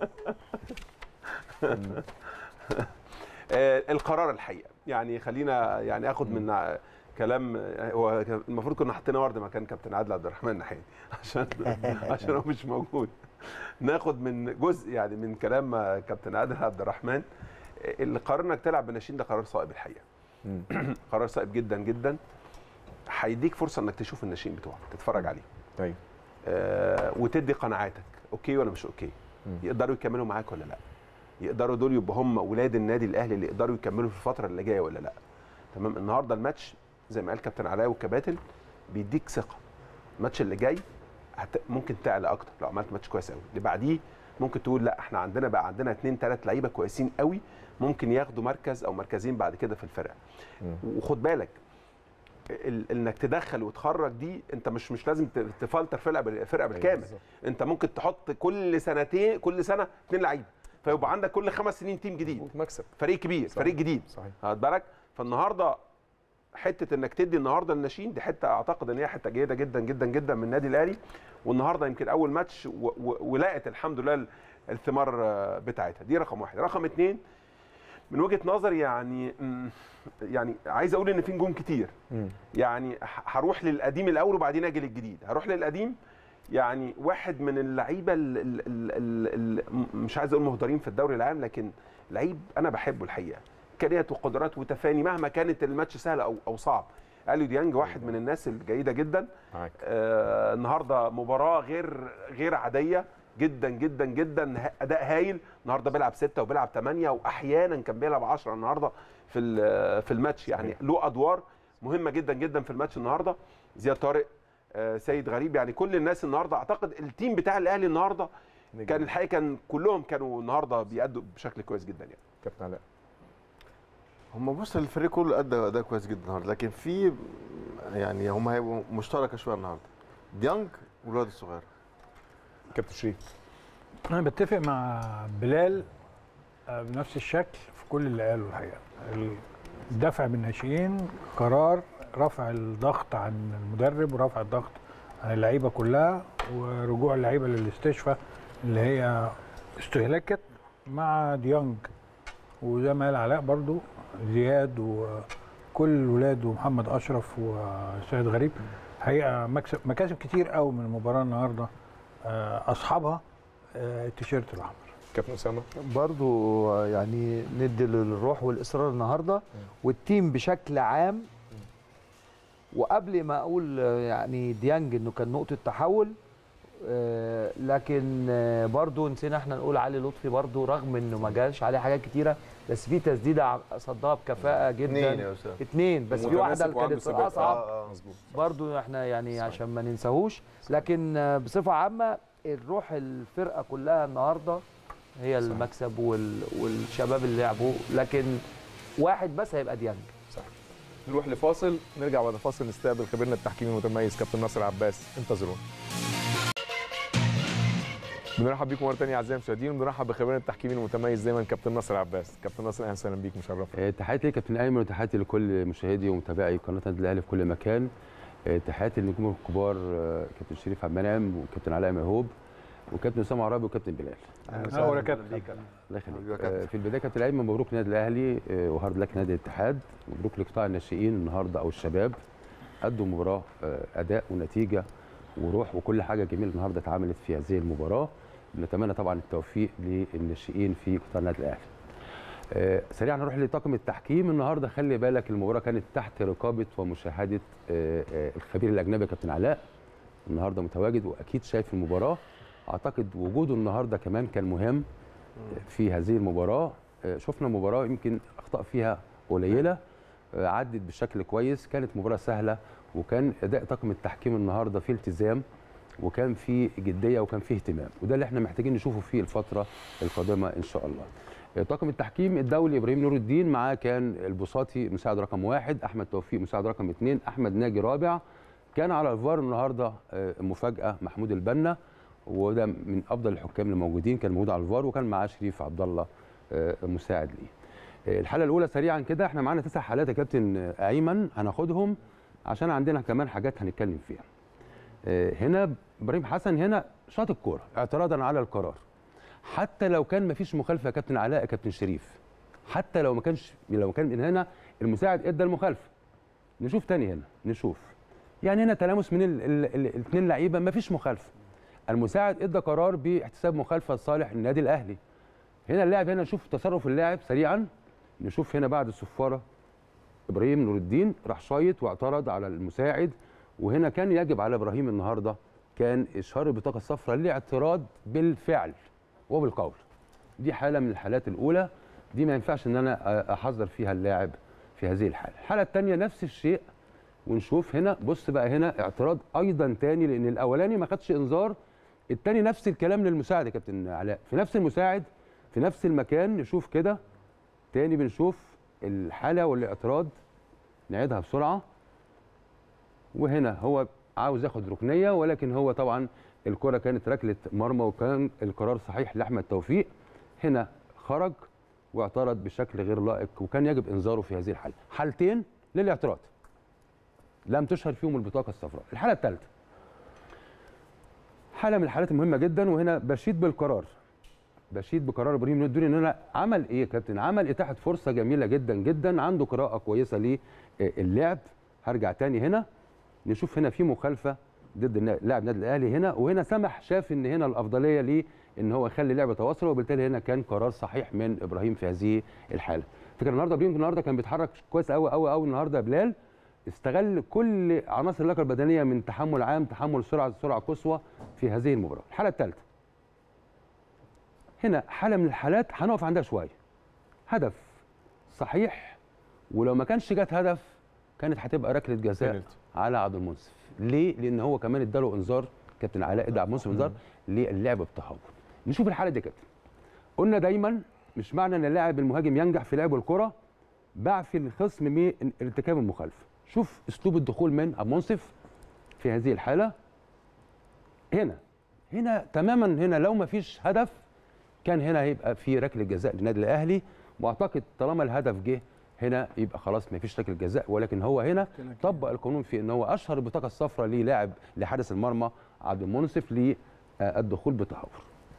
آه، القرار الحقيقه يعني خلينا يعني اخد من ع- كلام آه، هو كان- المفروض كنا حطينا ورد مكان كابتن عادل عبد الرحمن نحيل عشان عشان هو مش موجود ناخد من جزء يعني من كلام آه، كابتن عادل عبد الرحمن آه، اللي قرر انك تلعب بالناشئين ده قرار صائب الحقيقه مم. قرار صائب جدا جدا هيديك فرصه انك تشوف الناشئين بتوعك تتفرج عليهم طيب آه، وتدي قناعاتك اوكي ولا مش اوكي مم. يقدروا يكملوا معاك ولا لا يقدروا دول يبقوا هم اولاد النادي الاهلي اللي يقدروا يكملوا في الفتره اللي جايه ولا لا تمام النهارده الماتش زي ما قال كابتن علاء والكباتن بيديك ثقه الماتش اللي جاي هت... ممكن تعلى اكتر لو عملت ماتش كويس قوي اللي بعديه ممكن تقول لا احنا عندنا بقى عندنا اثنين ثلاث لعيبه كويسين قوي ممكن ياخدوا مركز او مركزين بعد كده في الفرقه مم. وخد بالك ال- انك تدخل وتخرج دي انت مش مش لازم ت- تفلتر فرقه بال- فرقه أيوة بالكامل بالظبط. انت ممكن تحط كل سنتين كل سنه اثنين لعيبه فيبقى عندك كل خمس سنين تيم جديد مكسب فريق كبير صحيح. فريق جديد صحيح هات بالك فالنهارده حته انك تدي النهارده الناشئين دي حته اعتقد ان هي حته جيده جدا جدا جدا من النادي الاهلي والنهارده يمكن اول ماتش و- و- ولقت الحمد لله ال- الثمار آه، بتاعتها دي رقم واحد رقم اتنين من وجهه نظري يعني مم، يعني عايز اقول ان في نجوم كتير مم. يعني ه- هروح للقديم الاول وبعدين اجي للجديد هروح للقديم يعني واحد من اللعيبه ال- ال- ال- ال- ال- م- مش عايز اقول مهدرين في الدوري العام لكن لعيب انا بحبه الحقيقه امكانيات وقدرات وتفاني مهما كانت الماتش سهل او او صعب اليو ديانج واحد من الناس الجيده جدا معاك آه النهارده مباراه غير غير عاديه جدا جدا جدا ه- اداء هايل النهارده بيلعب ستة وبيلعب ثمانية واحيانا كان بيلعب 10 النهارده في ال- في الماتش يعني له ادوار مهمه جدا جدا في الماتش النهارده زياد طارق آه سيد غريب يعني كل الناس النهارده اعتقد التيم بتاع الاهلي النهارده نجم. كان الحقيقه كان كلهم كانوا النهارده بيأدوا بشكل كويس جدا يعني كابتن علاء هم بص الفريق كله ادى اداء كويس جدا النهارده لكن في يعني هم هيبقوا مشتركه شويه النهارده ديانج والولاد الصغير كابتن شريف انا بتفق مع بلال آه، بنفس الشكل في كل اللي قاله الحقيقه الدفع بالناشئين قرار رفع الضغط عن المدرب ورفع الضغط عن اللعيبه كلها ورجوع اللعيبه للاستشفاء اللي هي استهلكت مع ديانج وزي ما قال علاء برضو زياد وكل الولاد ومحمد اشرف وسيد غريب حقيقه مكسب مكاسب كتير قوي من المباراه النهارده آه، اصحابها آه، التيشيرت الاحمر كابتن اسامه برضو يعني ندي للروح والاصرار النهارده والتيم بشكل عام وقبل ما اقول يعني ديانج انه كان نقطه تحول آه، لكن آه، برضو نسينا احنا نقول علي لطفي برضو رغم انه ما جاش عليه حاجات كتيره بس في تسديده ع- صدها بكفاءه جدا اثنين يا استاذ اتنين بس في واحده متماسك وعنده كانت ثبات. اصعب آه، آه. مظبوط برضو احنا يعني صحيح. عشان ما ننساهوش لكن آه، بصفه عامه الروح الفرقه كلها النهارده هي المكسب وال... والشباب اللي لعبوا لكن واحد بس هيبقى ديانج نروح لفاصل نرجع بعد الفاصل نستقبل خبيرنا التحكيمي المتميز كابتن ناصر عباس انتظرونا بنرحب بيكم مره ثانيه اعزائي المشاهدين وبنرحب بخبيرنا التحكيمي المتميز دايما كابتن ناصر عباس كابتن ناصر اهلا وسهلا بيك مشرف آه، تحياتي ليك كابتن ايمن وتحياتي لكل مشاهدي ومتابعي قناه النادي الاهلي في كل مكان آه، تحياتي للنجوم الكبار آه، كابتن شريف عبد المنعم وكابتن علاء مهوب وكابتن اسامه عرابي وكابتن بلال اه ولا كابتن الله يخليك حبيبي يا كابتن. آه، في البدايه كابتن ايمن مبروك النادي الاهلي آه، وهارد لك نادي الاتحاد مبروك لقطاع الناشئين النهارده او الشباب ادوا مباراه آه، اداء ونتيجه وروح وكل حاجه جميله النهارده اتعملت في هذه المباراه نتمنى طبعا التوفيق للناشئين في قطاع النادي الاهلي آه، سريعا نروح لطاقم التحكيم النهارده خلي بالك المباراه كانت تحت رقابه ومشاهده آه، آه، الخبير الاجنبي كابتن علاء النهارده متواجد واكيد شايف المباراه اعتقد وجوده النهارده كمان كان مهم في هذه المباراه آه، شفنا مباراه يمكن اخطاء فيها قليله آه، عدت بشكل كويس كانت مباراه سهله وكان اداء طاقم التحكيم النهارده فيه التزام وكان فيه جديه وكان فيه اهتمام وده اللي احنا محتاجين نشوفه في الفتره القادمه ان شاء الله آه، طاقم التحكيم الدولي ابراهيم نور الدين معاه كان البساطي مساعد رقم واحد احمد توفيق مساعد رقم اثنين احمد ناجي رابع كان على الفار النهارده آه، مفاجاه محمود البنا وده من افضل الحكام الموجودين كان موجود على الفار وكان معاه شريف عبد الله آه، مساعد ليه آه، الحاله الاولى سريعا كده احنا معانا تسع حالات يا كابتن آه، ايمن هناخدهم عشان عندنا كمان حاجات هنتكلم فيها آه، هنا ابراهيم حسن هنا شاط الكوره اعتراضا على القرار حتى لو كان مفيش مخالفه يا كابتن علاء يا كابتن شريف حتى لو ما كانش لو كان من هنا المساعد ادى المخالفه نشوف تاني هنا نشوف يعني هنا تلامس من الاثنين لعيبه مفيش مخالفه المساعد ادى قرار باحتساب مخالفه لصالح النادي الاهلي هنا اللاعب هنا نشوف تصرف اللاعب سريعا نشوف هنا بعد الصفاره ابراهيم نور الدين راح شايط واعترض على المساعد وهنا كان يجب على ابراهيم النهارده كان اشهار البطاقه الصفراء لاعتراض بالفعل وبالقول دي حاله من الحالات الاولى دي ما ينفعش ان انا احذر فيها اللاعب في هذه الحاله الحاله الثانيه نفس الشيء ونشوف هنا بص بقى هنا اعتراض ايضا تاني لان الاولاني ما خدش انذار التاني نفس الكلام للمساعد يا كابتن علاء في نفس المساعد في نفس المكان نشوف كده تاني بنشوف الحاله والاعتراض نعيدها بسرعه وهنا هو عاوز ياخد ركنيه ولكن هو طبعا الكره كانت ركله مرمى وكان القرار صحيح لاحمد توفيق هنا خرج واعترض بشكل غير لائق وكان يجب انذاره في هذه الحاله حالتين للاعتراض لم تشهر فيهم البطاقه الصفراء الحاله الثالثه حاله من الحالات المهمه جدا وهنا بشيد بالقرار بشيد بقرار ابراهيم نور الدوري ان انا عمل ايه يا كابتن عمل اتاحه فرصه جميله جدا جدا عنده قراءه كويسه للعب هرجع تاني هنا نشوف هنا في مخالفه ضد النا- لاعب النادي الاهلي هنا وهنا سمح شاف ان هنا الافضليه ليه ان هو يخلي اللعبه تواصل وبالتالي هنا كان قرار صحيح من ابراهيم في هذه الحاله فكره النهارده ابراهيم النهارده كان بيتحرك كويس قوي قوي قوي النهارده يا بلال استغل كل عناصر اللياقه البدنيه من تحمل عام تحمل سرعه سرعه قصوى في هذه المباراه الحاله الثالثه هنا حاله من الحالات هنقف عندها شويه هدف صحيح ولو ما كانش جت هدف كانت هتبقى ركله جزاء بينالتي. على عبد المنصف ليه لان هو كمان اداله انذار كابتن علاء ادى عبد المنصف انذار للعب بتهور نشوف الحاله دي يا كابتن قلنا دايما مش معنى ان اللاعب المهاجم ينجح في لعب الكره بعفي الخصم من ارتكاب المخالفه شوف اسلوب الدخول من عبد المنصف في هذه الحاله هنا هنا تماما هنا لو ما فيش هدف كان هنا هيبقى في ركله جزاء للنادي الاهلي واعتقد طالما الهدف جه هنا يبقى خلاص ما فيش ركله جزاء ولكن هو هنا طبق القانون في ان هو اشهر البطاقه الصفراء للاعب لحارس المرمى عبد المنصف للدخول بتهور.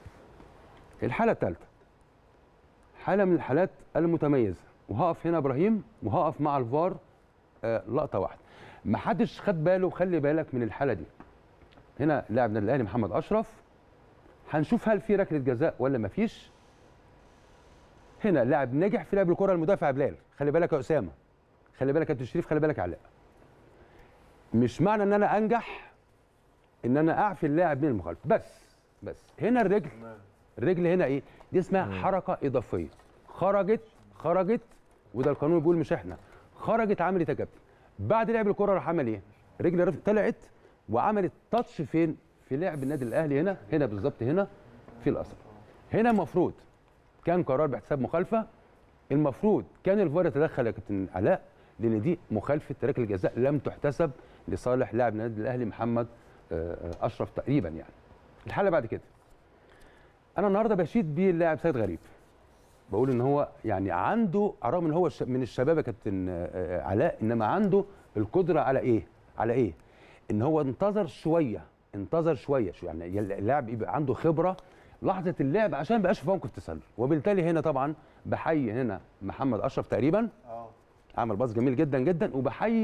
الحاله الثالثه حاله من الحالات المتميزه وهقف هنا ابراهيم وهقف مع الفار آه، لقطه واحده. ما حدش خد باله خلي بالك من الحاله دي. هنا لاعب النادي الاهلي محمد اشرف هنشوف هل في ركله جزاء ولا ما فيش هنا لاعب نجح في لعب الكره المدافع بلال خلي بالك يا اسامه خلي بالك يا كابتن شريف خلي بالك يا علاء مش معنى ان انا انجح ان انا اعفي اللاعب من المخالفه بس بس هنا الرجل الرجل هنا ايه دي اسمها حركه اضافيه خرجت خرجت وده القانون بيقول مش احنا خرجت عملت يا كابتن بعد لعب الكره راح عمل ايه رجل رف- طلعت وعملت تاتش فين في لعب النادي الاهلي هنا هنا بالظبط هنا في الاثر هنا المفروض كان قرار باحتساب مخالفه المفروض كان الفار يتدخل يا كابتن علاء لان دي مخالفه ركله جزاء لم تحتسب لصالح لاعب النادي الاهلي محمد آه، آه، اشرف تقريبا يعني الحاله بعد كده انا النهارده بشيد بيه اللاعب سيد غريب بقول ان هو يعني عنده على الرغم ان هو ش- من الشباب يا كابتن آه، آه، علاء انما عنده القدره على ايه على ايه ان هو انتظر شويه انتظر شويه شو يعني اللاعب يبقى عنده خبره لحظه اللعب عشان ما يبقاش في موقف تسلل وبالتالي هنا طبعا بحيي هنا محمد اشرف تقريبا عمل باص جميل جدا جدا وبحيي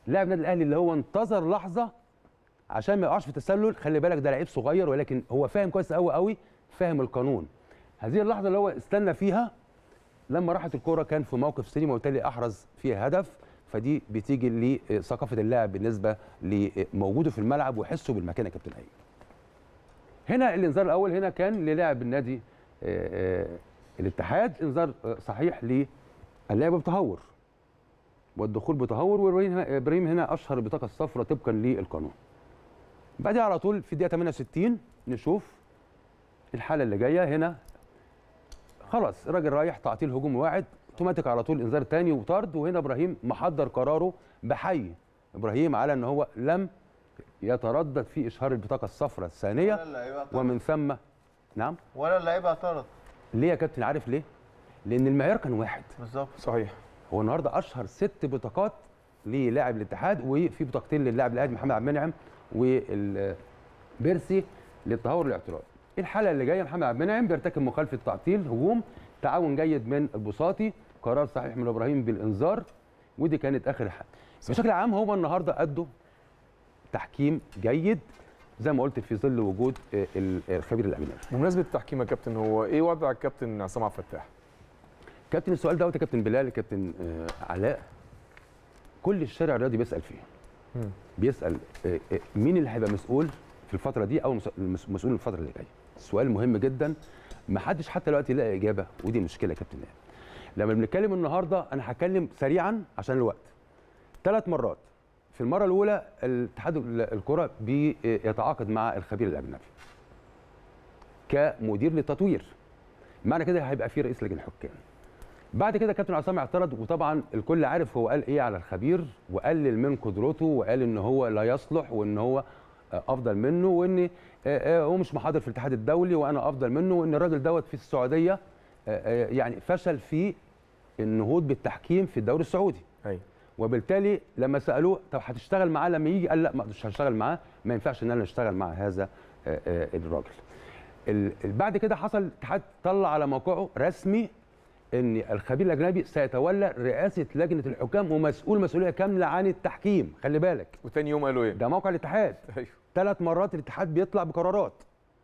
لاعب النادي الاهلي اللي هو انتظر لحظه عشان ما يقعش في تسلل خلي بالك ده لعيب صغير ولكن هو فاهم كويس قوي قوي فاهم القانون هذه اللحظه اللي هو استنى فيها لما راحت الكرة كان في موقف سليم وبالتالي احرز فيها هدف فدي بتيجي لثقافه اللاعب بالنسبه لموجوده في الملعب وحسه بالمكان يا كابتن ايمن. هنا الانذار الاول هنا كان للاعب النادي آه، آه، الاتحاد انذار آه، صحيح للاعب بتهور والدخول بتهور وابراهيم ابراهيم هنا اشهر البطاقه الصفراء طبقا للقانون. بعدها على طول في الدقيقه 68 نشوف الحاله اللي جايه هنا خلاص الراجل رايح تعطيل هجوم واحد اوتوماتيك على طول انذار تاني وطرد وهنا ابراهيم محضر قراره بحي ابراهيم على ان هو لم يتردد في اشهار البطاقه الصفراء الثانيه ولا اللعيبه اعترض ومن ثم نعم ولا اللعيبه اعترض ليه يا كابتن عارف ليه؟ لان المعيار كان واحد بالظبط صحيح هو النهارده اشهر ست بطاقات للاعب الاتحاد وفي بطاقتين للاعب الاهلي محمد عبد المنعم والبيرسي للتهور والاعتراض الحاله اللي جايه محمد عبد المنعم بيرتكب مخالفه تعطيل هجوم تعاون جيد من البساطي قرار صحيح من ابراهيم بالانذار ودي كانت اخر حاجه بشكل عام هو النهارده ادوا تحكيم جيد زي ما قلت في ظل وجود آه، ال- الخبير الاجنبي بمناسبه التحكيم يا كابتن هو ايه وضع الكابتن عصام عبد الفتاح؟ كابتن السؤال دوت يا كابتن بلال كابتن آه، علاء كل الشارع الرياضي بيسال فيه مم. بيسال آه، آه، مين اللي هيبقى مسؤول في الفتره دي او مس- المس- مسؤول الفتره اللي جايه السؤال مهم جدا ما حدش حتى دلوقتي يلاقي اجابه ودي مشكله يا كابتن إيهاب. لما بنتكلم النهارده انا هتكلم سريعا عشان الوقت ثلاث مرات في المره الاولى الاتحاد ال- الكره بيتعاقد مع الخبير الاجنبي كمدير للتطوير معنى كده هيبقى في رئيس لجنه حكام بعد كده كابتن عصام اعترض وطبعا الكل عارف هو قال ايه على الخبير وقلل من قدرته وقال ان هو لا يصلح وان هو آه، افضل منه وان آه، آه، هو مش محاضر في الاتحاد الدولي وانا افضل منه وان الراجل دوت في السعوديه آه، آه، يعني فشل في النهوض بالتحكيم في الدوري السعودي ايوه وبالتالي لما سالوه طب هتشتغل معاه لما يجي قال لا ما مش هشتغل معاه ما ينفعش ان انا اشتغل مع هذا آه، آه، الراجل ال- ال- بعد كده حصل الاتحاد طلع على موقعه رسمي ان الخبير الاجنبي سيتولى رئاسه لجنه الحكام ومسؤول مسؤوليه كامله عن التحكيم خلي بالك وتاني يوم قالوا ايه؟ ده موقع الاتحاد ايوه ثلاث مرات الاتحاد بيطلع بقرارات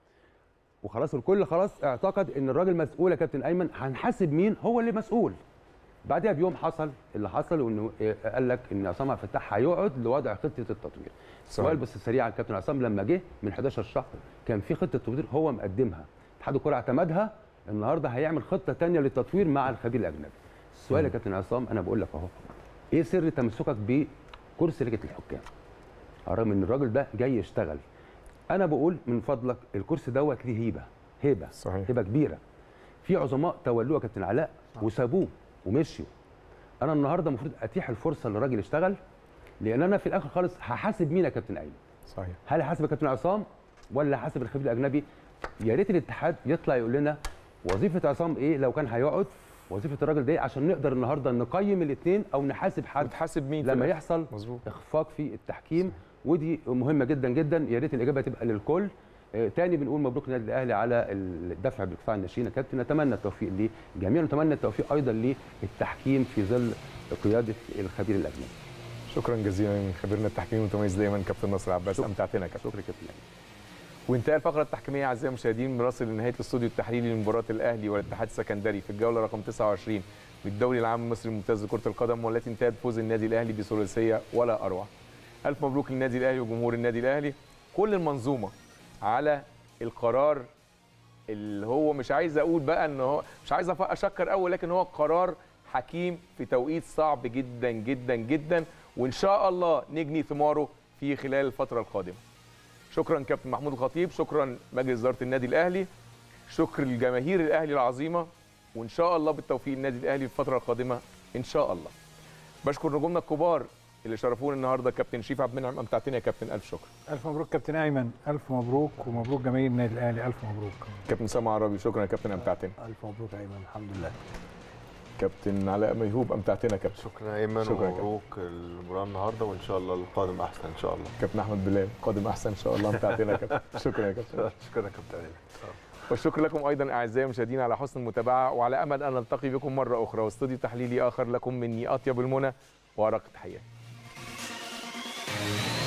وخلاص الكل خلاص اعتقد ان الراجل مسؤول يا كابتن ايمن هنحاسب مين هو اللي مسؤول بعدها بيوم حصل اللي حصل وانه إيه، قال لك ان عصام عبد الفتاح هيقعد لوضع خطه التطوير السؤال بس سريعا كابتن عصام لما جه من 11 شهر كان في خطه تطوير هو مقدمها اتحاد الكره اعتمدها النهارده هيعمل خطه ثانيه للتطوير مع الخبير الاجنبي السؤال يا كابتن عصام انا بقول لك اهو ايه سر تمسكك بكرسي لجنه الحكام رغم ان الراجل ده جاي يشتغل انا بقول من فضلك الكرسي دوت ليه هيبه هيبه صحيح هيبه كبيره في عظماء تولوه يا كابتن علاء وسابوه ومشيوا انا النهارده المفروض اتيح الفرصه للراجل يشتغل لان انا في الاخر خالص هحاسب مين يا كابتن ايمن صحيح هل هحاسب يا كابتن عصام ولا هحاسب الخبير الاجنبي يا ريت الاتحاد يطلع يقول لنا وظيفه عصام ايه لو كان هيقعد وظيفه الراجل ده إيه عشان نقدر النهارده نقيم الاثنين او نحاسب حد بتحاسب مين في لما الآخر؟ يحصل مظبوط اخفاق في التحكيم ودي مهمه جدا جدا يا ريت الاجابه تبقى للكل آه، تاني بنقول مبروك النادي الاهلي على الدفع بقطاع الناشئين يا كابتن نتمنى التوفيق للجميع ونتمنى التوفيق ايضا للتحكيم في ظل قياده الخبير الاجنبي شكرا جزيلا خبيرنا التحكيمي المتميز دايما كابتن نصر عباس امتعتنا يا كابتن شكرا كابتن أيمن. وانتهى الفقره التحكيميه اعزائي المشاهدين بنصل لنهايه الاستوديو التحليلي لمباراه الاهلي والاتحاد السكندري في الجوله رقم 29 بالدوري العام المصري الممتاز لكره القدم والتي انتهت بفوز النادي الاهلي بثلاثيه ولا اروع. الف مبروك للنادي الاهلي وجمهور النادي الاهلي كل المنظومه على القرار اللي هو مش عايز اقول بقى ان هو مش عايز أف- اشكر قوي لكن هو قرار حكيم في توقيت صعب جدا جدا جدا وان شاء الله نجني ثماره في خلال الفتره القادمه. شكرا كابتن محمود الخطيب شكرا مجلس اداره النادي الاهلي شكر الجماهير الاهلي العظيمه وان شاء الله بالتوفيق النادي الاهلي في الفتره القادمه ان شاء الله بشكر نجومنا الكبار اللي شرفونا النهارده كابتن شريف عبد المنعم امتعتنا يا كابتن الف شكر الف مبروك كابتن ايمن الف مبروك ومبروك جماهير النادي الاهلي الف مبروك كابتن سامع عربي شكرا يا كابتن امتعتنا الف مبروك يا ايمن الحمد لله كابتن علاء ميهوب امتعتنا يا كابتن شكرا ايمن شكراً يا ومبروك المباراه النهارده وان شاء الله القادم احسن ان شاء الله كابتن احمد بلال قادم احسن ان شاء الله امتعتنا يا كابتن شكرا يا كابتن شكرا يا كابتن ايمن والشكر لكم ايضا اعزائي المشاهدين على حسن المتابعه وعلى امل ان نلتقي بكم مره اخرى واستوديو تحليلي اخر لكم مني اطيب المنى وارق التحيات الأهلي